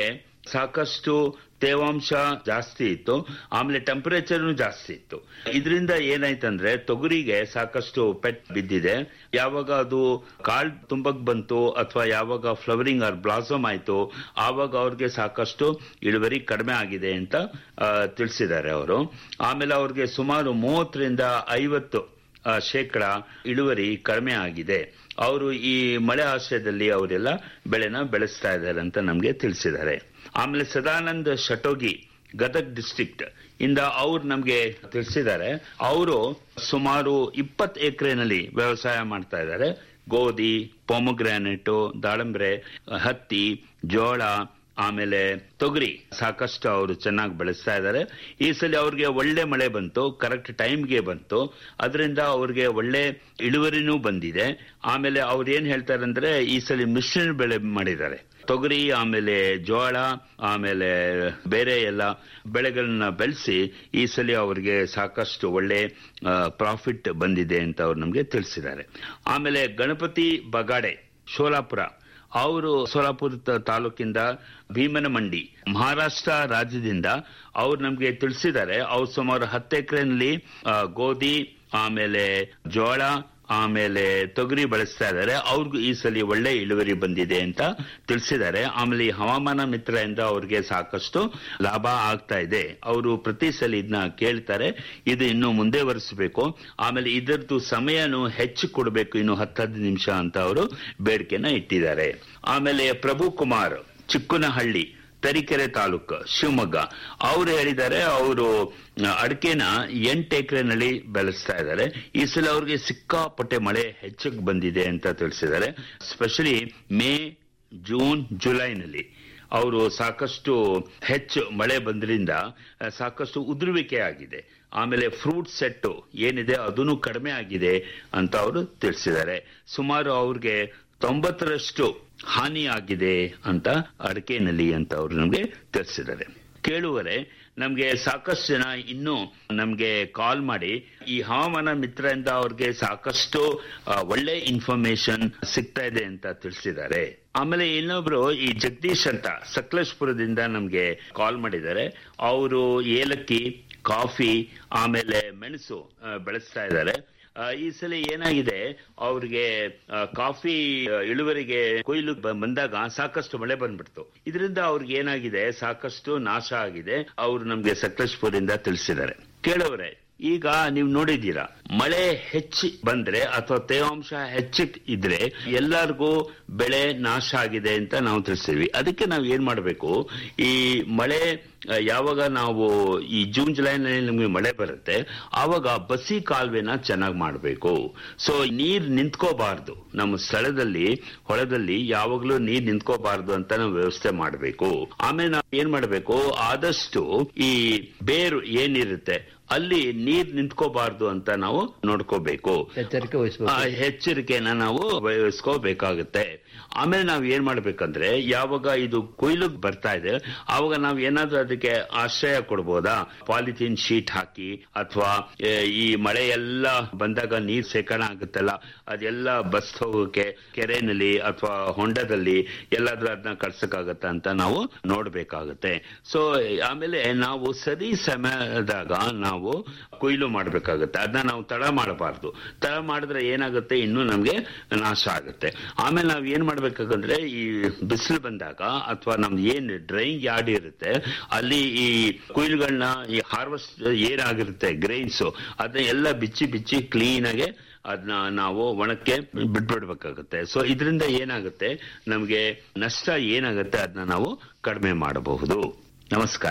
ಸಾಕಷ್ಟು ತೇವಾಂಶ ಜಾಸ್ತಿ ಇತ್ತು ಆಮೇಲೆ ಟೆಂಪರೇಚರ್ ಜಾಸ್ತಿ ಇತ್ತು ಇದರಿಂದ ಏನಾಯ್ತಂದ್ರೆ ತೊಗರಿಗೆ ಸಾಕಷ್ಟು ಪೆಟ್ ಬಿದ್ದಿದೆ ಯಾವಾಗ ಅದು ಕಾಳ್ ತುಂಬಕ್ ಬಂತು ಅಥವಾ ಯಾವಾಗ ಫ್ಲವರಿಂಗ್ ಆರ್ ಬ್ಲಾಸಮ್ ಆಯ್ತು ಆವಾಗ ಅವ್ರಿಗೆ ಸಾಕಷ್ಟು ಇಳುವರಿ ಕಡಿಮೆ ಆಗಿದೆ ಅಂತ ಆ, ತಿಳಿಸಿದ್ದಾರೆ ಅವರು ಆಮೇಲೆ ಅವ್ರಿಗೆ ಸುಮಾರು ಮೂವತ್ತರಿಂದ ಐವತ್ತು ಆ, ಶೇಕಡ ಇಳುವರಿ ಕಡಿಮೆ ಆಗಿದೆ ಅವರು ಈ ಮಳೆ ಆಶ್ರಯದಲ್ಲಿ ಅವರೆಲ್ಲ ಬೆಳೆನ ಬೆಳೆಸ್ತಾ ಇದ್ದಾರೆ ಅಂತ ನಮಗೆ ತಿಳಿಸಿದ್ದಾರೆ ಆಮೇಲೆ ಸದಾನಂದ್ ಶಟೋಗಿ ಗದಗ್ ಡಿಸ್ಟ್ರಿಕ್ಟ್ ಇಂದ ಅವ್ರು ನಮಗೆ ತಿಳಿಸಿದ್ದಾರೆ ಅವರು ಸುಮಾರು ಇಪ್ಪತ್ತು ಎಕರೆನಲ್ಲಿ ವ್ಯವಸಾಯ ಮಾಡ್ತಾ ಇದ್ದಾರೆ ಗೋಧಿ ಪೊಮಗ್ರಾನೆಟ್ ದಾಳಂಬ್ರೆ ಹತ್ತಿ ಜೋಳ ಆಮೇಲೆ ತೊಗರಿ ಸಾಕಷ್ಟು ಅವರು ಚೆನ್ನಾಗಿ ಬೆಳೆಸ್ತಾ ಇದ್ದಾರೆ ಈ ಸಲ ಅವ್ರಿಗೆ ಒಳ್ಳೆ ಮಳೆ ಬಂತು ಕರೆಕ್ಟ್ ಟೈಮ್ಗೆ ಬಂತು ಅದರಿಂದ ಅವ್ರಿಗೆ ಒಳ್ಳೆ ಇಳುವರಿನೂ ಬಂದಿದೆ ಆಮೇಲೆ ಅವ್ರು ಏನ್ ಹೇಳ್ತಾರೆ ಅಂದ್ರೆ ಈ ಸಲ ಮಿಶ್ರಣ ಬೆಳೆ ಮಾಡಿದ್ದಾರೆ ತೊಗರಿ ಆಮೇಲೆ ಜೋಳ ಆಮೇಲೆ ಬೇರೆ ಎಲ್ಲ ಬೆಳೆಗಳನ್ನ ಬೆಳೆಸಿ ಈ ಸಲ ಅವ್ರಿಗೆ ಸಾಕಷ್ಟು ಒಳ್ಳೆ ಪ್ರಾಫಿಟ್ ಬಂದಿದೆ ಅಂತ ಅವ್ರು ನಮಗೆ ತಿಳಿಸಿದ್ದಾರೆ ಆಮೇಲೆ ಗಣಪತಿ ಬಗಾಡೆ ಶೋಲಾಪುರ ಅವರು ಸೋಲಾಪುರ ತ- ತಾಲೂಕಿಂದ ಭೀಮನಮಂಡಿ ಮಹಾರಾಷ್ಟ್ರ ರಾಜ್ಯದಿಂದ ಅವ್ರು ನಮಗೆ ತಿಳಿಸಿದ್ದಾರೆ ಅವ್ರು ಸುಮಾರು ಹತ್ತು ಎಕರೆನಲ್ಲಿ ಗೋಧಿ ಆಮೇಲೆ ಜೋಳ ಆಮೇಲೆ ತೊಗರಿ ಬೆಳೆಸ್ತಾ ಇದ್ದಾರೆ ಅವ್ರಿಗೂ ಈ ಸಲ ಒಳ್ಳೆ ಇಳುವರಿ ಬಂದಿದೆ ಅಂತ ತಿಳಿಸಿದ್ದಾರೆ ಆಮೇಲೆ ಈ ಹವಾಮಾನ ಮಿತ್ರದಿಂದ ಅವ್ರಿಗೆ ಸಾಕಷ್ಟು ಲಾಭ ಆಗ್ತಾ ಇದೆ ಅವರು ಪ್ರತಿ ಸಲ ಇದನ್ನ ಕೇಳ್ತಾರೆ ಇದು ಇನ್ನು ಮುಂದೆ ವರಿಸಬೇಕು ಆಮೇಲೆ ಇದರದ್ದು ಸಮಯನು ಹೆಚ್ಚು ಕೊಡಬೇಕು ಇನ್ನು ಹತ್ತತ್ತು ನಿಮಿಷ ಅಂತ ಅವರು ಬೇಡಿಕೆನ ಇಟ್ಟಿದ್ದಾರೆ ಆಮೇಲೆ ಪ್ರಭು ಕುಮಾರ್ ಚಿಕ್ಕನಹಳ್ಳಿ ತರೀಕೆರೆ ತಾಲೂಕು ಶಿವಮೊಗ್ಗ ಅವರು ಹೇಳಿದ್ದಾರೆ ಅವರು ಅಡಿಕೆನ ಎಂಟು ಎಕರೆನಲ್ಲಿ ಬೆಳೆಸ್ತಾ ಇದ್ದಾರೆ ಈ ಸಲ ಅವ್ರಿಗೆ ಸಿಕ್ಕಾಪಟ್ಟೆ ಮಳೆ ಹೆಚ್ಚಿಗೆ ಬಂದಿದೆ ಅಂತ ತಿಳಿಸಿದ್ದಾರೆ ಸ್ಪೆಷಲಿ ಮೇ ಜೂನ್ ಜುಲೈನಲ್ಲಿ ಅವರು ಸಾಕಷ್ಟು ಹೆಚ್ಚು ಮಳೆ ಬಂದ್ರಿಂದ ಆ, ಸಾಕಷ್ಟು ಉದುರುವಿಕೆ ಆಗಿದೆ ಆಮೇಲೆ ಫ್ರೂಟ್ ಸೆಟ್ಟು ಏನಿದೆ ಅದನ್ನು ಕಡಿಮೆ ಆಗಿದೆ ಅಂತ ಅವರು ತಿಳಿಸಿದ್ದಾರೆ ಸುಮಾರು ಅವ್ರಿಗೆ ತೊಂಬತ್ತರಷ್ಟು ಹಾನಿ ಆಗಿದೆ ಅಂತ ಅಡಿಕೆನಲ್ಲಿ ಅಂತ ಅವರು ನಮಗೆ ತಿಳಿಸಿದ್ದಾರೆ ಕೇಳುವರೆ ನಮ್ಗೆ ಸಾಕಷ್ಟು ಜನ ಇನ್ನೂ ನಮ್ಗೆ ಕಾಲ್ ಮಾಡಿ ಈ ಹವಾಮಾನ ಮಿತ್ರದಿಂದ ಅವ್ರಿಗೆ ಸಾಕಷ್ಟು ಆ, ಒಳ್ಳೆ ಇನ್ಫಾರ್ಮೇಶನ್ ಸಿಗ್ತಾ ಇದೆ ಅಂತ ತಿಳಿಸಿದ್ದಾರೆ ಆಮೇಲೆ ಇನ್ನೊಬ್ರು ಈ ಜಗದೀಶ್ ಅಂತ ಸಕಲೇಶ್ಪುರದಿಂದ ನಮ್ಗೆ ಕಾಲ್ ಮಾಡಿದ್ದಾರೆ ಅವರು ಏಲಕ್ಕಿ ಕಾಫಿ ಆಮೇಲೆ ಮೆಣಸು ಆ, ಬೆಳೆಸ್ತಾ ಇದ್ದಾರೆ ಆ, ಈ ಸಲ ಏನಾಗಿದೆ ಅವ್ರಿಗೆ ಆ, ಕಾಫಿ ಆ, ಇಳುವರಿಗೆ ಕೊಯ್ಲು ಬ- ಬಂದಾಗ ಸಾಕಷ್ಟು ಮಳೆ ಬಂದ್ಬಿಡ್ತು ಇದರಿಂದ ಅವ್ರಿಗೆ ಏನಾಗಿದೆ ಸಾಕಷ್ಟು ನಾಶ ಆಗಿದೆ ಅವರು ನಮ್ಗೆ ಸಕಲೇಶ್ಪುರಿಂದ ತಿಳಿಸಿದ್ದಾರೆ ಕೇಳೋರೆ ಈಗ ನೀವು ನೋಡಿದ್ದೀರಾ ಮಳೆ ಹೆಚ್ಚಿ ಬಂದ್ರೆ ಅಥವಾ ತೇವಾಂಶ ಹೆಚ್ಚಿ ಇದ್ರೆ ಎಲ್ಲರಿಗೂ ಬೆಳೆ ನಾಶ ಆಗಿದೆ ಅಂತ ನಾವು ತಿಳಿಸ್ತೀವಿ ಅದಕ್ಕೆ ನಾವು ಏನ್ ಮಾಡಬೇಕು ಈ ಮಳೆ ಆ, ಯಾವಾಗ ನಾವು ಈ ಜೂನ್ ಜುಲೈನಲ್ಲಿ ನಮಗೆ ಮಳೆ ಬರುತ್ತೆ ಆವಾಗ ಬಸಿ ಕಾಲುವೆನ ಚೆನ್ನಾಗಿ ಮಾಡಬೇಕು ಸೊ ನೀರ್ ನಿಂತ್ಕೋಬಾರ್ದು ನಮ್ಮ ಸ್ಥಳದಲ್ಲಿ ಹೊಳದಲ್ಲಿ ಯಾವಾಗಲೂ ನೀರ್ ನಿಂತ್ಕೋಬಾರ್ದು ಅಂತ ನಾವು ವ್ಯವಸ್ಥೆ ಮಾಡಬೇಕು ಆಮೇಲೆ ನಾವು ಏನ್ ಮಾಡಬೇಕು ಆದಷ್ಟು ಈ ಬೇರು ಏನಿರುತ್ತೆ ಅಲ್ಲಿ ನೀರ್ ನಿಂತ್ಕೋಬಾರ್ದು ಅಂತ ನಾವು ನೋಡ್ಕೋಬೇಕು ಎಚ್ಚರಿಕೆ ವಹಿಸಬೇಕು ಆ ಎಚ್ಚರಿಕೆನ ನಾವು ವಹಿಸ್ಕೋಬೇಕಾಗುತ್ತೆ ಆಮೇಲೆ ನಾವು ಏನ್ ಮಾಡ್ಬೇಕಂದ್ರೆ ಯಾವಾಗ ಇದು ಕೊಯ್ಲು ಬರ್ತಾ ಇದೆ ಆವಾಗ ನಾವು ಏನಾದ್ರೂ ಅದಕ್ಕೆ ಆಶ್ರಯ ಕೊಡ್ಬೋದಾ ಪಾಲಿಥೀನ್ ಶೀಟ್ ಹಾಕಿ ಅಥವಾ ಈ ಮಳೆ ಎಲ್ಲ ಬಂದಾಗ ನೀರ್ ಶೇಖರಣೆ ಆಗುತ್ತಲ್ಲ ಅದೆಲ್ಲ ಬಸ್ ಹೋಗೋಕೆ ಕೆರೆನಲ್ಲಿ ಅಥವಾ ಹೊಂಡದಲ್ಲಿ ಎಲ್ಲಾದ್ರೂ ಅದನ್ನ ಕಳ್ಸಕ್ಕಾಗತ್ತ ಅಂತ ನಾವು ನೋಡ್ಬೇಕಾಗುತ್ತೆ ಸೊ ಆಮೇಲೆ ನಾವು ಸರಿ ಸಮಯದಾಗ ನಾವು ಕೊಯ್ಲು ಮಾಡ್ಬೇಕಾಗುತ್ತೆ ಅದನ್ನ ನಾವು ತಡ ಮಾಡಬಾರ್ದು ತಡ ಮಾಡಿದ್ರೆ ಏನಾಗುತ್ತೆ ಇನ್ನು ನಮ್ಗೆ ನಾಶ ಆಗುತ್ತೆ ಆಮೇಲೆ ನಾವ್ ಏನ್ ಮಾಡ್ಬೇಕಾಗಂದ್ರೆ ಈ ಬಿಸಿಲು ಬಂದಾಗ ಅಥವಾ ನಮ್ದು ಏನ್ ಡ್ರೈಯಿಂಗ್ ಯಾರ್ಡ್ ಇರುತ್ತೆ ಅಲ್ಲಿ ಈ ಕೊಯ್ಲುಗಳನ್ನ ಈ ಹಾರ್ವೆಸ್ಟ್ ಏನಾಗಿರುತ್ತೆ ಗ್ರೈನ್ಸ್ ಅದನ್ನ ಎಲ್ಲ ಬಿಚ್ಚಿ ಬಿಚ್ಚಿ ಕ್ಲೀನ್ ಆಗಿ ಅದನ್ನ ನಾವು ಒಣಕ್ಕೆ ಬಿಟ್ಬಿಡ್ಬೇಕಾಗುತ್ತೆ ಸೊ ಇದರಿಂದ ಏನಾಗುತ್ತೆ ನಮ್ಗೆ ನಷ್ಟ ಏನಾಗುತ್ತೆ ಅದನ್ನ ನಾವು ಕಡಿಮೆ ಮಾಡಬಹುದು ನಮಸ್ಕಾರ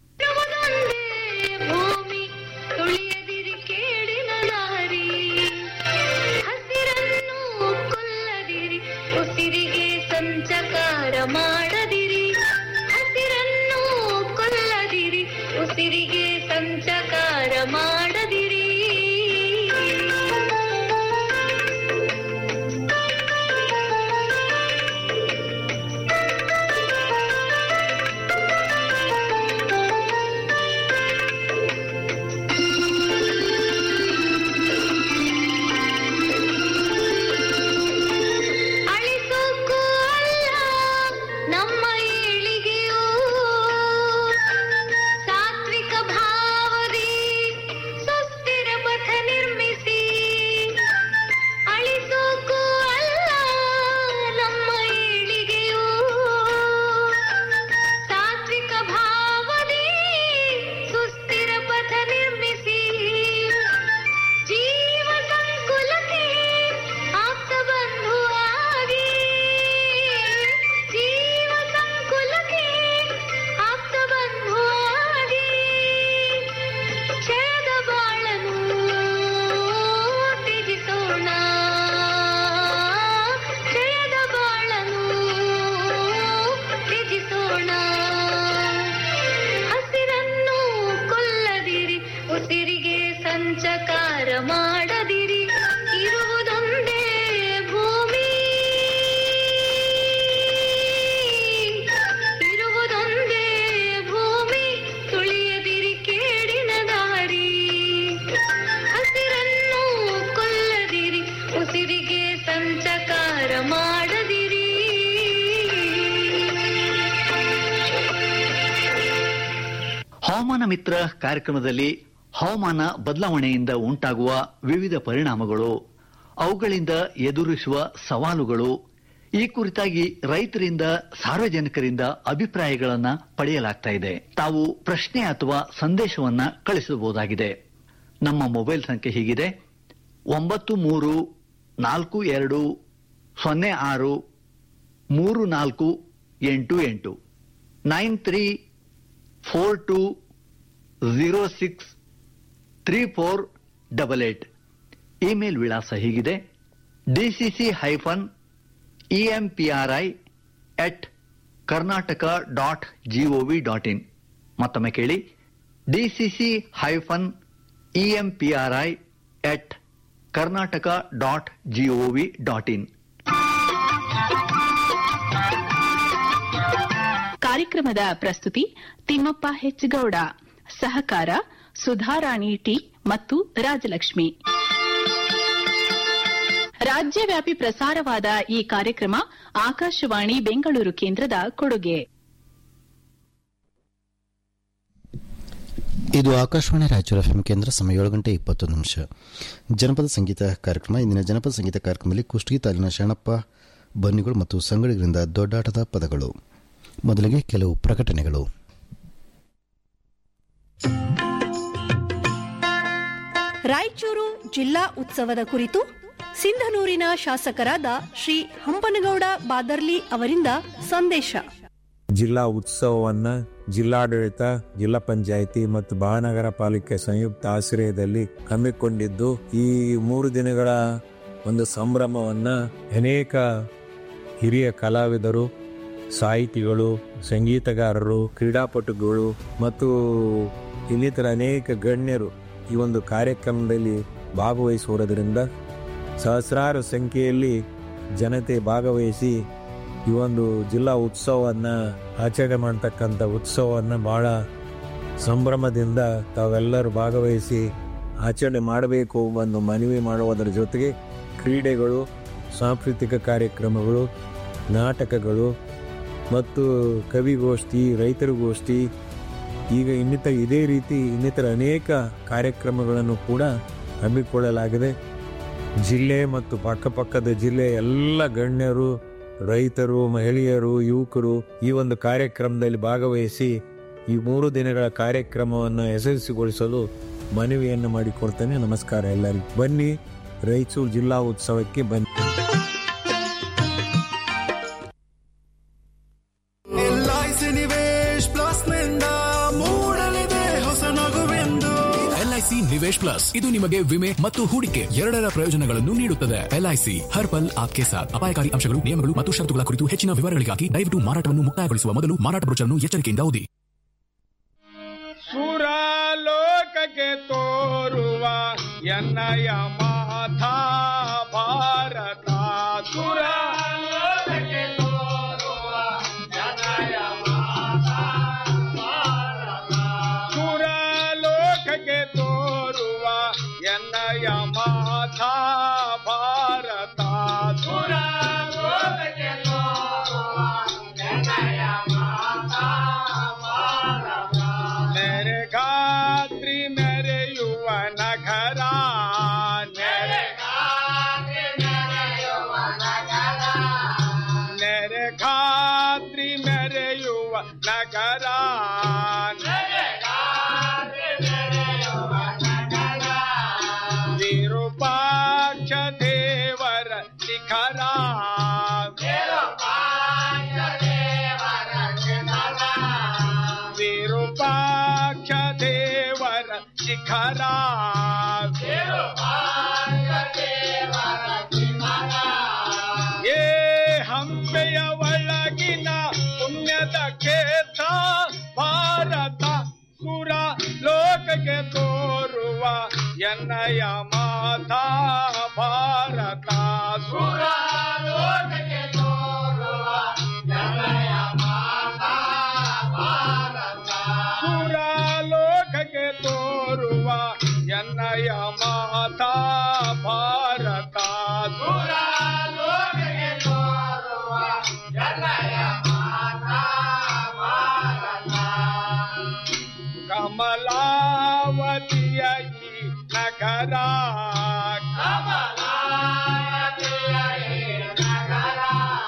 ನಮಗೊಂದೇ ಭೂಮಿ ತುಳಿಯದಿರಿ ಕೇಡಿನ ದಾರಿ ಹಸಿರನ್ನು ಕೊಲ್ಲದಿರಿ ಉಸಿರಿಗೆ ಸಂಚಕಾರ ಮಾಡದಿರಿ ಹಸಿರನ್ನು ಕೊಲ್ಲದಿರಿ ಉಸಿರಿಗೆ ಸಂಚಕಾರ ಮಾಡದಿರಿ ಸಂಚಕಾರ ಮಾಡದಿರಿ ಹವಾಮಾನ ಮಿತ್ರ ಕಾರ್ಯಕ್ರಮದಲ್ಲಿ ಹವಾಮಾನ ಬದಲಾವಣೆಯಿಂದ ಉಂಟಾಗುವ ವಿವಿಧ ಪರಿಣಾಮಗಳು ಅವುಗಳಿಂದ ಎದುರಿಸುವ ಸವಾಲುಗಳು ಈ ಕುರಿತಾಗಿ ರೈತರಿಂದ ಸಾರ್ವಜನಿಕರಿಂದ ಅಭಿಪ್ರಾಯಗಳನ್ನ ಪಡೆಯಲಾಗ್ತಾ ಇದೆ ತಾವು ಪ್ರಶ್ನೆ ಅಥವಾ ಸಂದೇಶವನ್ನ ಕಳಿಸಬಹುದಾಗಿದೆ ನಮ್ಮ ಮೊಬೈಲ್ ಸಂಖ್ಯೆ ಹೀಗಿದೆ ಒಂಬತ್ತು ಮೂರು ನಾಲ್ಕು ಎರಡು ಸೊನ್ನೆ ಆರು ಮೂರು ನಾಲ್ಕು ಎಂಟು ಎಂಟು nine three four two zero six three four double eight email ವಿಳಾಸ ಹೀಗಿದೆ DCC hyphen EMPRI at Karnataka dot GOV dot in ಮತ್ತೊಮ್ಮೆ ಕೇಳಿ DCC hyphen EMPRI at Karnataka dot GOV dot in ಕಾರ್ಯಕ್ರಮದ ಪ್ರಸ್ತುತಿ ತಿಮ್ಮಪ್ಪ ಹೆಚ್ಗೌಡ ಸಹಕಾರ ಸುಧಾರಾಣಿ ಟಿ ಮತ್ತು ರಾಜಲಕ್ಷ್ಮಿ ರಾಜ್ಯವ್ಯಾಪಿ ಪ್ರಸಾರವಾದ ಈ ಕಾರ್ಯಕ್ರಮ ಆಕಾಶವಾಣಿ ಬೆಂಗಳೂರು ಕೇಂದ್ರದ ಕೊಡುಗೆ ಇದು ಆಕಾಶವಾಣಿ ರಾಯಚೂರು ಎಫ್ಎಂ ಕೇಂದ್ರ ಸಮಯ ಏಳು ಗಂಟೆ ಇಪ್ಪತ್ತೊಂದು ನಿಮಿಷ ಜನಪದ ಸಂಗೀತ ಕಾರ್ಯಕ್ರಮ ಇಂದಿನ ಜನಪದ ಸಂಗೀತ ಕಾರ್ಯಕ್ರಮದಲ್ಲಿ ಕುಷ್ಟಗಿ ತಾಲಿನ ಶರಣಪ್ಪ ಬನ್ನಿಗಳು ಮತ್ತು ಸಂಗಡಿಗರಿಂದ ದೊಡ್ಡಾಟದ ಪದಗಳು ಮೊದಲಿಗೆ ಕೆಲವು ಪ್ರಕಟಣೆಗಳು ರಾಯಚೂರು ಜಿಲ್ಲಾ ಉತ್ಸವದ ಕುರಿತು ಸಿಂಧನೂರಿನ ಶಾಸಕರಾದ ಶ್ರೀ ಹಂಪನಗೌಡ ಬಾದರ್ಲಿ ಅವರಿಂದ ಸಂದೇಶ ಜಿಲ್ಲಾ ಉತ್ಸವವನ್ನ ಜಿಲ್ಲಾಡಳಿತ ಜಿಲ್ಲಾ ಪಂಚಾಯಿತಿ ಮತ್ತು ಮಹಾನಗರ ಪಾಲಿಕೆ ಸಂಯುಕ್ತ ಆಶ್ರಯದಲ್ಲಿ ಹಮ್ಮಿಕೊಂಡಿದ್ದು ಈ ಮೂರು ದಿನಗಳ ಒಂದು ಸಂಭ್ರಮವನ್ನ ಅನೇಕ ಹಿರಿಯ ಕಲಾವಿದರು ಸಾಹಿತಿಗಳು ಸಂಗೀತಗಾರರು ಕ್ರೀಡಾಪಟುಗಳು ಮತ್ತು ಇನ್ನಿತರ ಅನೇಕ ಗಣ್ಯರು ಈ ಒಂದು ಕಾರ್ಯಕ್ರಮದಲ್ಲಿ ಭಾಗವಹಿಸುವುದರಿಂದ ಸಹಸ್ರಾರು ಸಂಖ್ಯೆಯಲ್ಲಿ ಜನತೆ ಭಾಗವಹಿಸಿ ಈ ಒಂದು ಜಿಲ್ಲಾ ಉತ್ಸವವನ್ನು ಆಚರಣೆ ಮಾಡ್ತಕ್ಕಂಥ ಉತ್ಸವವನ್ನು ಬಹಳ ಸಂಭ್ರಮದಿಂದ ತಾವೆಲ್ಲರೂ ಭಾಗವಹಿಸಿ ಆಚರಣೆ ಮಾಡಬೇಕು ಒಂದು ಮನವಿ ಮಾಡುವುದರ ಜೊತೆಗೆ ಕ್ರೀಡೆಗಳು ಸಾಂಸ್ಕೃತಿಕ ಕಾರ್ಯಕ್ರಮಗಳು ನಾಟಕಗಳು ಮತ್ತು ಕವಿಗೋಷ್ಠಿ ರೈತರುಗೋಷ್ಠಿ ಈಗ ಇನ್ನಿತರ ಇದೇ ರೀತಿ ಇನ್ನಿತರ ಅನೇಕ ಕಾರ್ಯಕ್ರಮಗಳನ್ನು ಕೂಡ ಹಮ್ಮಿಕೊಳ್ಳಲಾಗಿದೆ ಜಿಲ್ಲೆ ಮತ್ತು ಪಕ್ಕಪಕ್ಕದ ಜಿಲ್ಲೆ ಎಲ್ಲ ಗಣ್ಯರು ರೈತರು ಮಹಿಳೆಯರು ಯುವಕರು ಈ ಒಂದು ಕಾರ್ಯಕ್ರಮದಲ್ಲಿ ಭಾಗವಹಿಸಿ ಈ ಮೂರು ದಿನಗಳ ಕಾರ್ಯಕ್ರಮವನ್ನು ಯಶಸ್ವಿಗೊಳಿಸಲು ಮನವಿಯನ್ನು ಮಾಡಿಕೊಡ್ತೇನೆ ನಮಸ್ಕಾರ ಎಲ್ಲರಿಗೂ ಬನ್ನಿ ರಾಯಚೂರು ಜಿಲ್ಲಾ ಉತ್ಸವಕ್ಕೆ ಬನ್ನಿ ಎಲ್ಐಸಿ ನಿವೇಶ್ ಪ್ಲಸ್ ನಿಂದ ಮೂಡಲಿದೆ ಹೊಸ ನಗುವೆಂದು ಎಲ್ಐಸಿ ನಿವೇಶ್ ಪ್ಲಸ್ ಇದು ನಿಮಗೆ ವಿಮೆ ಮತ್ತು ಹೂಡಿಕೆ ಎರಡರ ಪ್ರಯೋಜನಗಳನ್ನು ನೀಡುತ್ತದೆ ಎಲ್ಐಸಿ ಹರ್ ಪಲ್ ಆಪ್ಕೆ ಸಾಥ್ ಅಪಾಯಕಾರಿ ಅಂಶಗಳು ನಿಯಮಗಳು ಮತ್ತು ಷರತ್ತುಗಳ ಕುರಿತು ಹೆಚ್ಚಿನ ವಿವರಗಳಿಗಾಗಿ ದಯವಿಟ್ಟು ಮಾರಾಟವನ್ನು ಮುಕ್ತಾಯಗೊಳಿಸುವ ಮೊದಲು ಮಾರಾಟ ಬ್ರೋಚರ್ನ್ನು ಎಚ್ಚರಿಕೆಯಿಂದ ಓದಿ ಸುರಲೋಕಕ್ಕೆ ತೋರುವ ಎನ್ನಯ ಮಾತಾ ಭಾರತ ಸುರಲೋಕಕ್ಕೆ ತೋರುವ ಎನ್ನಯ ಮಾತಾ ಭಾರತ ಸುರಲೋಕಕ್ಕೆ ತೋರುವ ಎನ್ನಯ ಮಾತಾ ಭಾರತ ಸುರಲೋಕಕ್ಕೆ ತೋರುವ ಎನ್ನಯ ಮಾತಾ ಭಾರತ मेरे गात्री मेरे युवा नगरा मेरे गात्री मेरे युवा नगरा मेरे गात्री मेरे युवा नगरा मेरे गात्री मेरे युवा नगरा विरूपाक्ष देवर शिखरा विरूपाक्ष देवर शिखरा ವಿರೂಪಾಕ್ಷ ದೇವರ ಶಿಖರ ಏ ಹಂಪೆಯ ಒಳಗಿನ ಪುಣ್ಯದ ಕ್ಷೇತ್ರ ಭಾರತ ಸುರ ಲೋಕಕ್ಕೆ ತೋರುವ ಎನ್ನಯ ಮಾತಾ ಭಾರತ ಸುರ ಲೋಕಕ್ಕೆ ತೋರುವ ಎನ್ನಯ ಮಾತಾ ಭಾರತ ಸುರಲೋಕಕ್ಕೆ ತೋರುವ ಎನ್ನಯ ಮಾತಾ ಭಾರತ ಸುರ ಲೋಕಕ್ಕೆ ತೋರುವ ಎನ್ನಯ ಮಾತಾ ಭಾರತ ಕಮಲಾವತಿಯ ಈ ನಗರ ಕಮಲಾವತಿಯ ಈ ನಗರ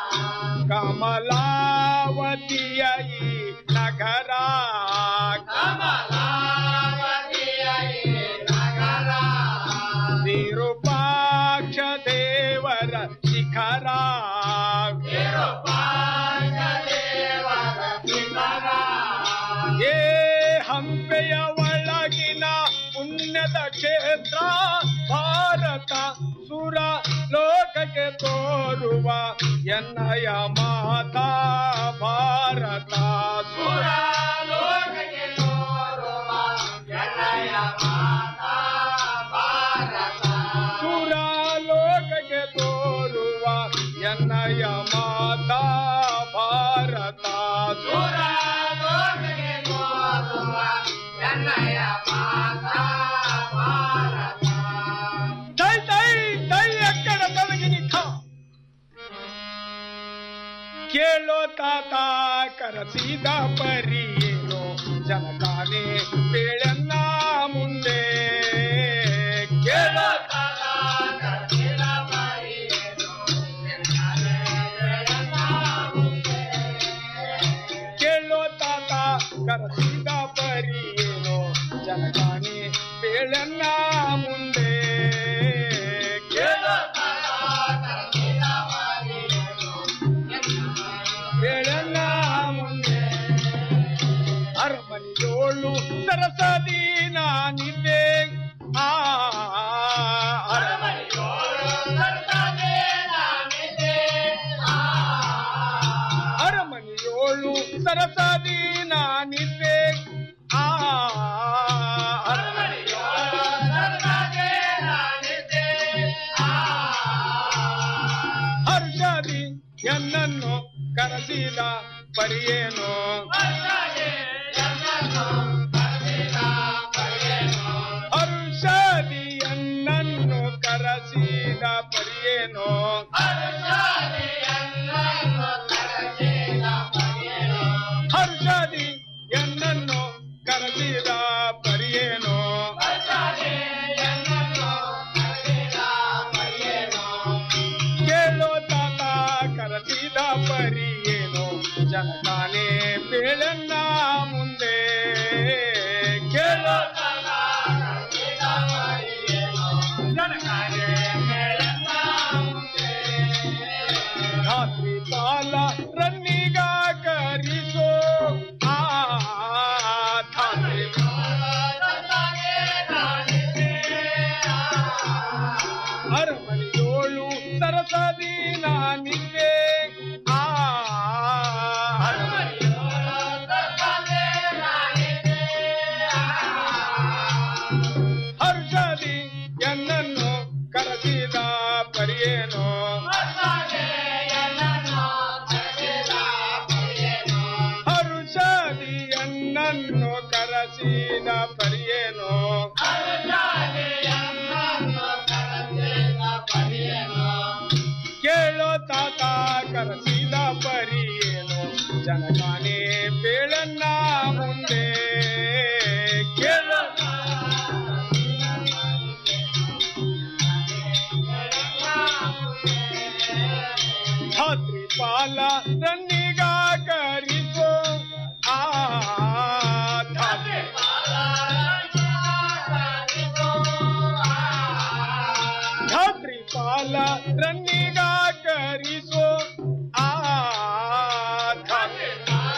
ಕಮಲಾವತಿಯ ಈ ನಗರ ಕಮಲಾವತಿಯ ಈ ನಗರ ವಿರೂಪಾಕ್ಷ ದೇವರ ಶಿಖರ ವಿರೂಪಾಕ್ಷ ದೇವರ ಶಿಖರ ಏ ಹಂಪೆಯ ಒಳಗಿನ ಪುಣ್ಯದ ಕ್ಷೇತ್ರ ಭಾರತ ಸುರ ಲೋಕಕ್ಕೆ ತೋರುವ ಎನ್ನಯ ಮಾತಾ ಭಾರತ ಸುರ ಲೋಕಕ್ಕೆ ತೋರುವ ಎನ್ನಯ ಮಾತಾ ಭಾರತ ಸುರ ಲೋಕಕ್ಕೆ ತೋರುವ ಎನ್ನಯ ಮಾತಾ ಭಾರತ ಸುರ ಲೋಕಕ್ಕೆ ತೋರುವ ಎನ್ನಯ ಮಾತಾ ಭಾರತ ಜೈ ಜೈ ಜೈ ಅಕ್ಕಡ ತನಗಿನಿಖ ಕೇಳೋ ತಾತ ಕರಸಿದ ಪರಿಯೇನೋ ಜನತಾನೆ ಬೇಳನ್ನ ಮುಂದೆ ಕೇಳೋ ತಾತ ಕರಸಿದ ಪರಿಯೇನೋ ಜನತಾನೆ ಬೇಳನ್ನ ಮುಂದೆ. ಕೇಳೋ ತಾತ ಕರಸಿದ ಪರಿಯೇನೋ ಜನತಾನೆ ಬೇಳನ್ನ ಮುಂದೆ ಕೇಳೋ ತಾತ ಕರಸಿದ ಪರಿಯೇನೋ ಬೇಳನ್ನ ಮುಂದೆ ಅರಮನೆಯೋಳು ಸರಸದಿ ನಾನಿದ್ದೆ ಆ ಅರಮನೆಯೋಳು ಸರಸದಿ ನಾನಿದ್ದೆ ಅರಮನೆಯೋಳು ಸರಸದಿ ನಾನಿದ್ದೆ ಆ ಅರಮನೆಯೋಳು ಸರಸದಿ ನಾನಿದ್ದೆ ಹರ್ಷದಿ ಎನ್ನನ್ನು ಕರೆಸಿದ ಪರಿಯೇನು ಹರ್ಷದಿ ಎನ್ನನ್ನು ಕರೆಸಿದ ಪರಿಯೇನು ಹರ್ಷದಿ ಎನ್ನನ್ನು ಕರೆಸಿದ ಪರಿಯೇನು ಕೇಳೋ ತಾತ ಕರೆಸಿದ ಪರಿಯೇನು ಜನತಾನೆ ಬೇಳನ್ನ ಮುಂದೆ ಕೇಳೋ ತಾತ ಕರೆಸಿದ ಪರಿಯೇನು ಜನತಾನೆ ಬೇಳನ್ನ ಮುಂದೆ ರಾತ್ರಿ ಕಾಲ ರನ್ನಿಗ ಕರಿಸೋ ಆ ರಾತ್ರಿ ಅರಮನೆಯೋಳು ಸರಸದಿ ನಾನಿದ್ದೆ ಆ ಹರ್ಷದಿ ಎನ್ನನ್ನು ಕರೆಸಿದ ಪರಿಯೇನು ಹರುಷದಿ ಎನ್ನನ್ನು ಕರೆಸಿದ ಪರಿಯೇನು ಕೇಳೋ ತಾತ ಕರೆಸಿದ ಪರಿಯೇನು ಜನಗಾನೆ ಬೇಳನ್ನ ಮುಂದೆ ಕೇಳೋ ಛಾತ್ರಿ ಪಾಲ ರನ್ನಿಗ ಕರಿಸೋ ಆ ಛಾತ್ರಿ ಛಾತ್ರಿ ಪಾಲ ರನ್ನಿಗ ಕರಿಸೋ ಆ ಛಾತ್ರಿ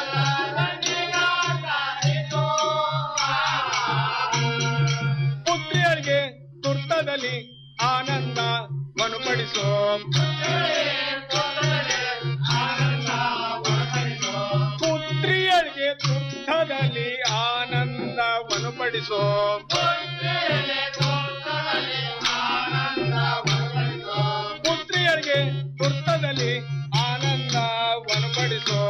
ಪುತ್ರಿಯರಿಗೆ ತುರ್ತದಲ್ಲಿ ಆನಂದ ಮನುಪಡಿಸೋ ಪುತ್ರಿಯರಿಗೆ ತುರ್ತದಲ್ಲಿ ಆನಂದವನ್ನು ಪಡಿಸೋ ಪುತ್ರಿಯರಿಗೆ ತುರ್ತದಲ್ಲಿ ಆನಂದವನ್ನು ಪಡಿಸೋ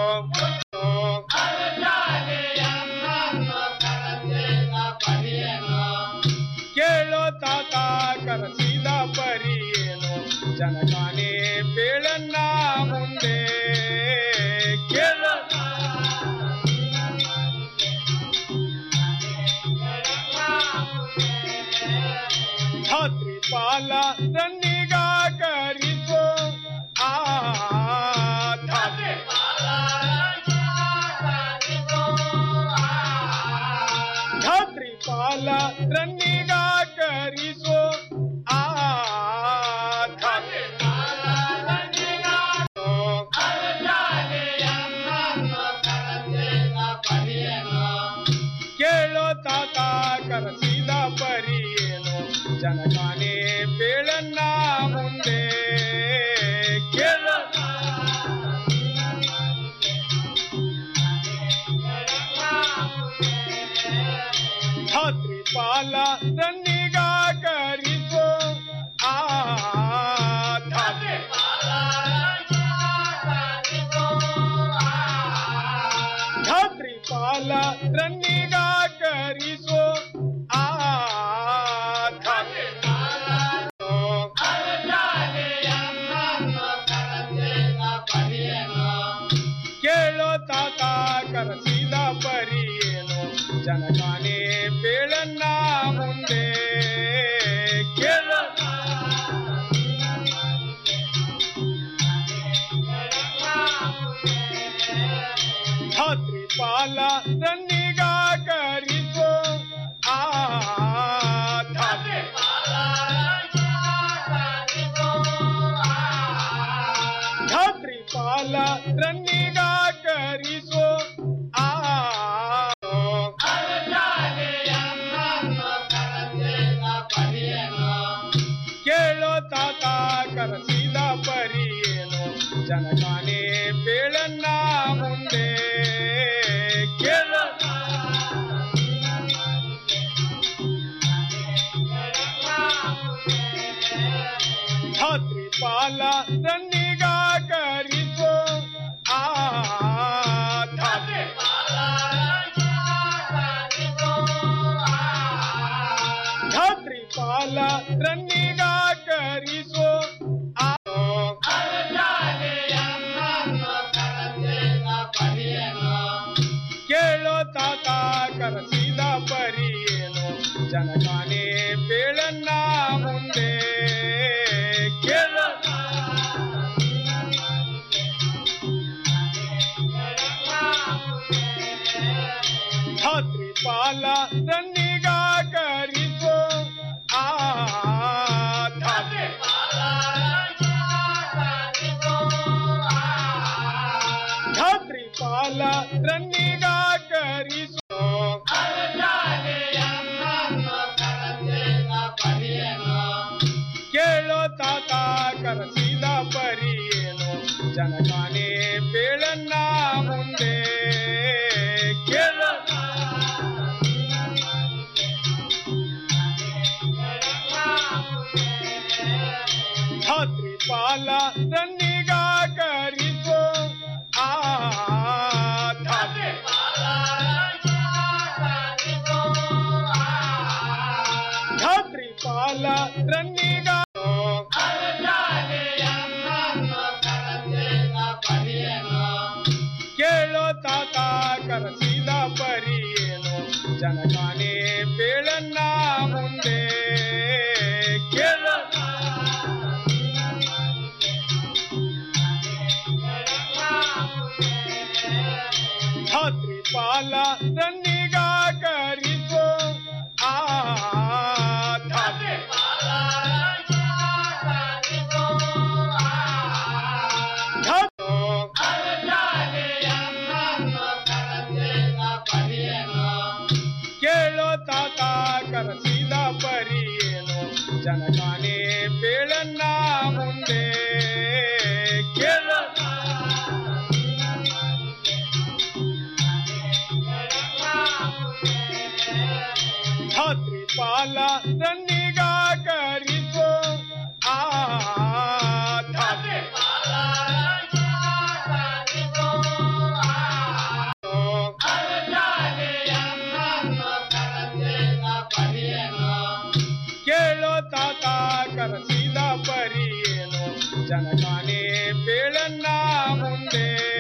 ಕೇಳೋ ತಾತ ಕರಸಿದ ಪರಿಯೇನು ಜನಗಾನೇ ಬೇಳನ್ನ ಮುಂದೆ ಕೇಳೋ ಛಾತ್ರಿ ಪಾಲ ರನ್ನಿಗ ಕರಿಸೋ ಆ ಛಾತ್ರಿ ಛಾತ್ರಿ ಪಾಲ ರನ್ನಿಗ ಕರಿಸೋ ಆ ಛಾತ್ರಿ ಕೇಳೋ ತಾತ ಕರಸಿದ ಪರಿಯೇನು ಜನಗಾನೆ ಬೇಳನ್ನ ಮುಂದೆ ಕೇಳೋ ಛಾತ್ರಿ ಪಾಲ ರನ್ನಿಗ ಕರಿಸೋ ಆ ಛಾತ್ರಿ ಛಾತ್ರಿ ಪಾಲ ರನ್ನಿಗ ಕರಿಸೋ ಆ ಛಾತ್ರಿ ಕೇಳೋ ತಾತ ಕರಸಿದ ಪರಿಯೇನು ಜನಗಾನೆ ಬೇಳನ್ನ ಮುಂದೆ ಕೇಳೋ ಛಾತ್ರಿ ಪಾಲ ರನ್ನಿಗ ಕರಿಸೋ ಆ ಛಾತ್ರಿ ಛಾತ್ರಿ ಪಾಲ ರನ್ನಿಗ ಕರಿಸೋ ಆ ಕೇಳೋ ತಾತ ಕರಸಿದ ಪರಿಯೇನು ಜನಗಾನೆ ಬೇಳನ್ನ ಮುಂದೆ ಕೇಳೋ ಛಾತ್ರಿ ಪಾಲ ರನ್ನಿಗ ಕರಿಸೋ ಆ ಛಾತ್ರಿ ಛಾತ್ರಿ ಪಾಲ ರನ್ನಿಗ ಕರಿಸೋ ಆ ಕೇಳೋ ತಾತ ಕರಸಿದ ಪರಿಯೇನು ಜನಗಾನೆ ಬೇಳನ್ನ ಮುಂದೆ ಕೇಳೋ ಛಾತ್ರಿ ಪಾಲ ರನ್ನಿಗ ಕರಿಸೋ ಆ ಛಾತ್ರಿ ಛಾತ್ರಿ ಪಾಲ ರನ್ನಿಗ ಕರಿಸೋ ಕೇಳೋ ತಾತ ಕರಸಿದ ಪರಿಯೇನು ಜನಗಾನೆ ಬೇಳನ್ನ ಮುಂದೆ ಕೇಳೋ ಛಾತ್ರಿ ಪಾಲ ರನ್ನಿಗ ಕರಿಸೋ ಆ ಛಾತ್ರಿ ಛಾತ್ರಿ ಪಾಲ ರನ್ನಿಗ ಕೇಳೋ ತಾತ ಕರಸಿದ ಪರಿಯೇನು ಜನಗಾನೆ ಬೇಳನ್ನ ಮುಂದೆ ಕೇಳೋ ಛಾತ್ರಿ ಪಾಲ ರನ್ನಿಗ ಕರಿಸೋ ಆ ಛಾತ್ರಿ ಕೇಳೋ ತಾತ ಕರಸಿದ ಪರಿಯೇನು ಜನಗಾನೆ ಬೇಳನ್ನ ಮುಂದೆ ಕೇಳೋ ಛಾತ್ರಿ ಪಾಲ ರನ್ನಿಗ ಕರಿಸೋ ಆ ಛಾತ್ರಿ ಕೇಳೋ ತಾತ ಕರಸಿದ ಪರಿಯೇನು ಜನಗಾನೆ ಜನಕಾನೆ ಬೇಳನ್ನ ಮುಂದೆ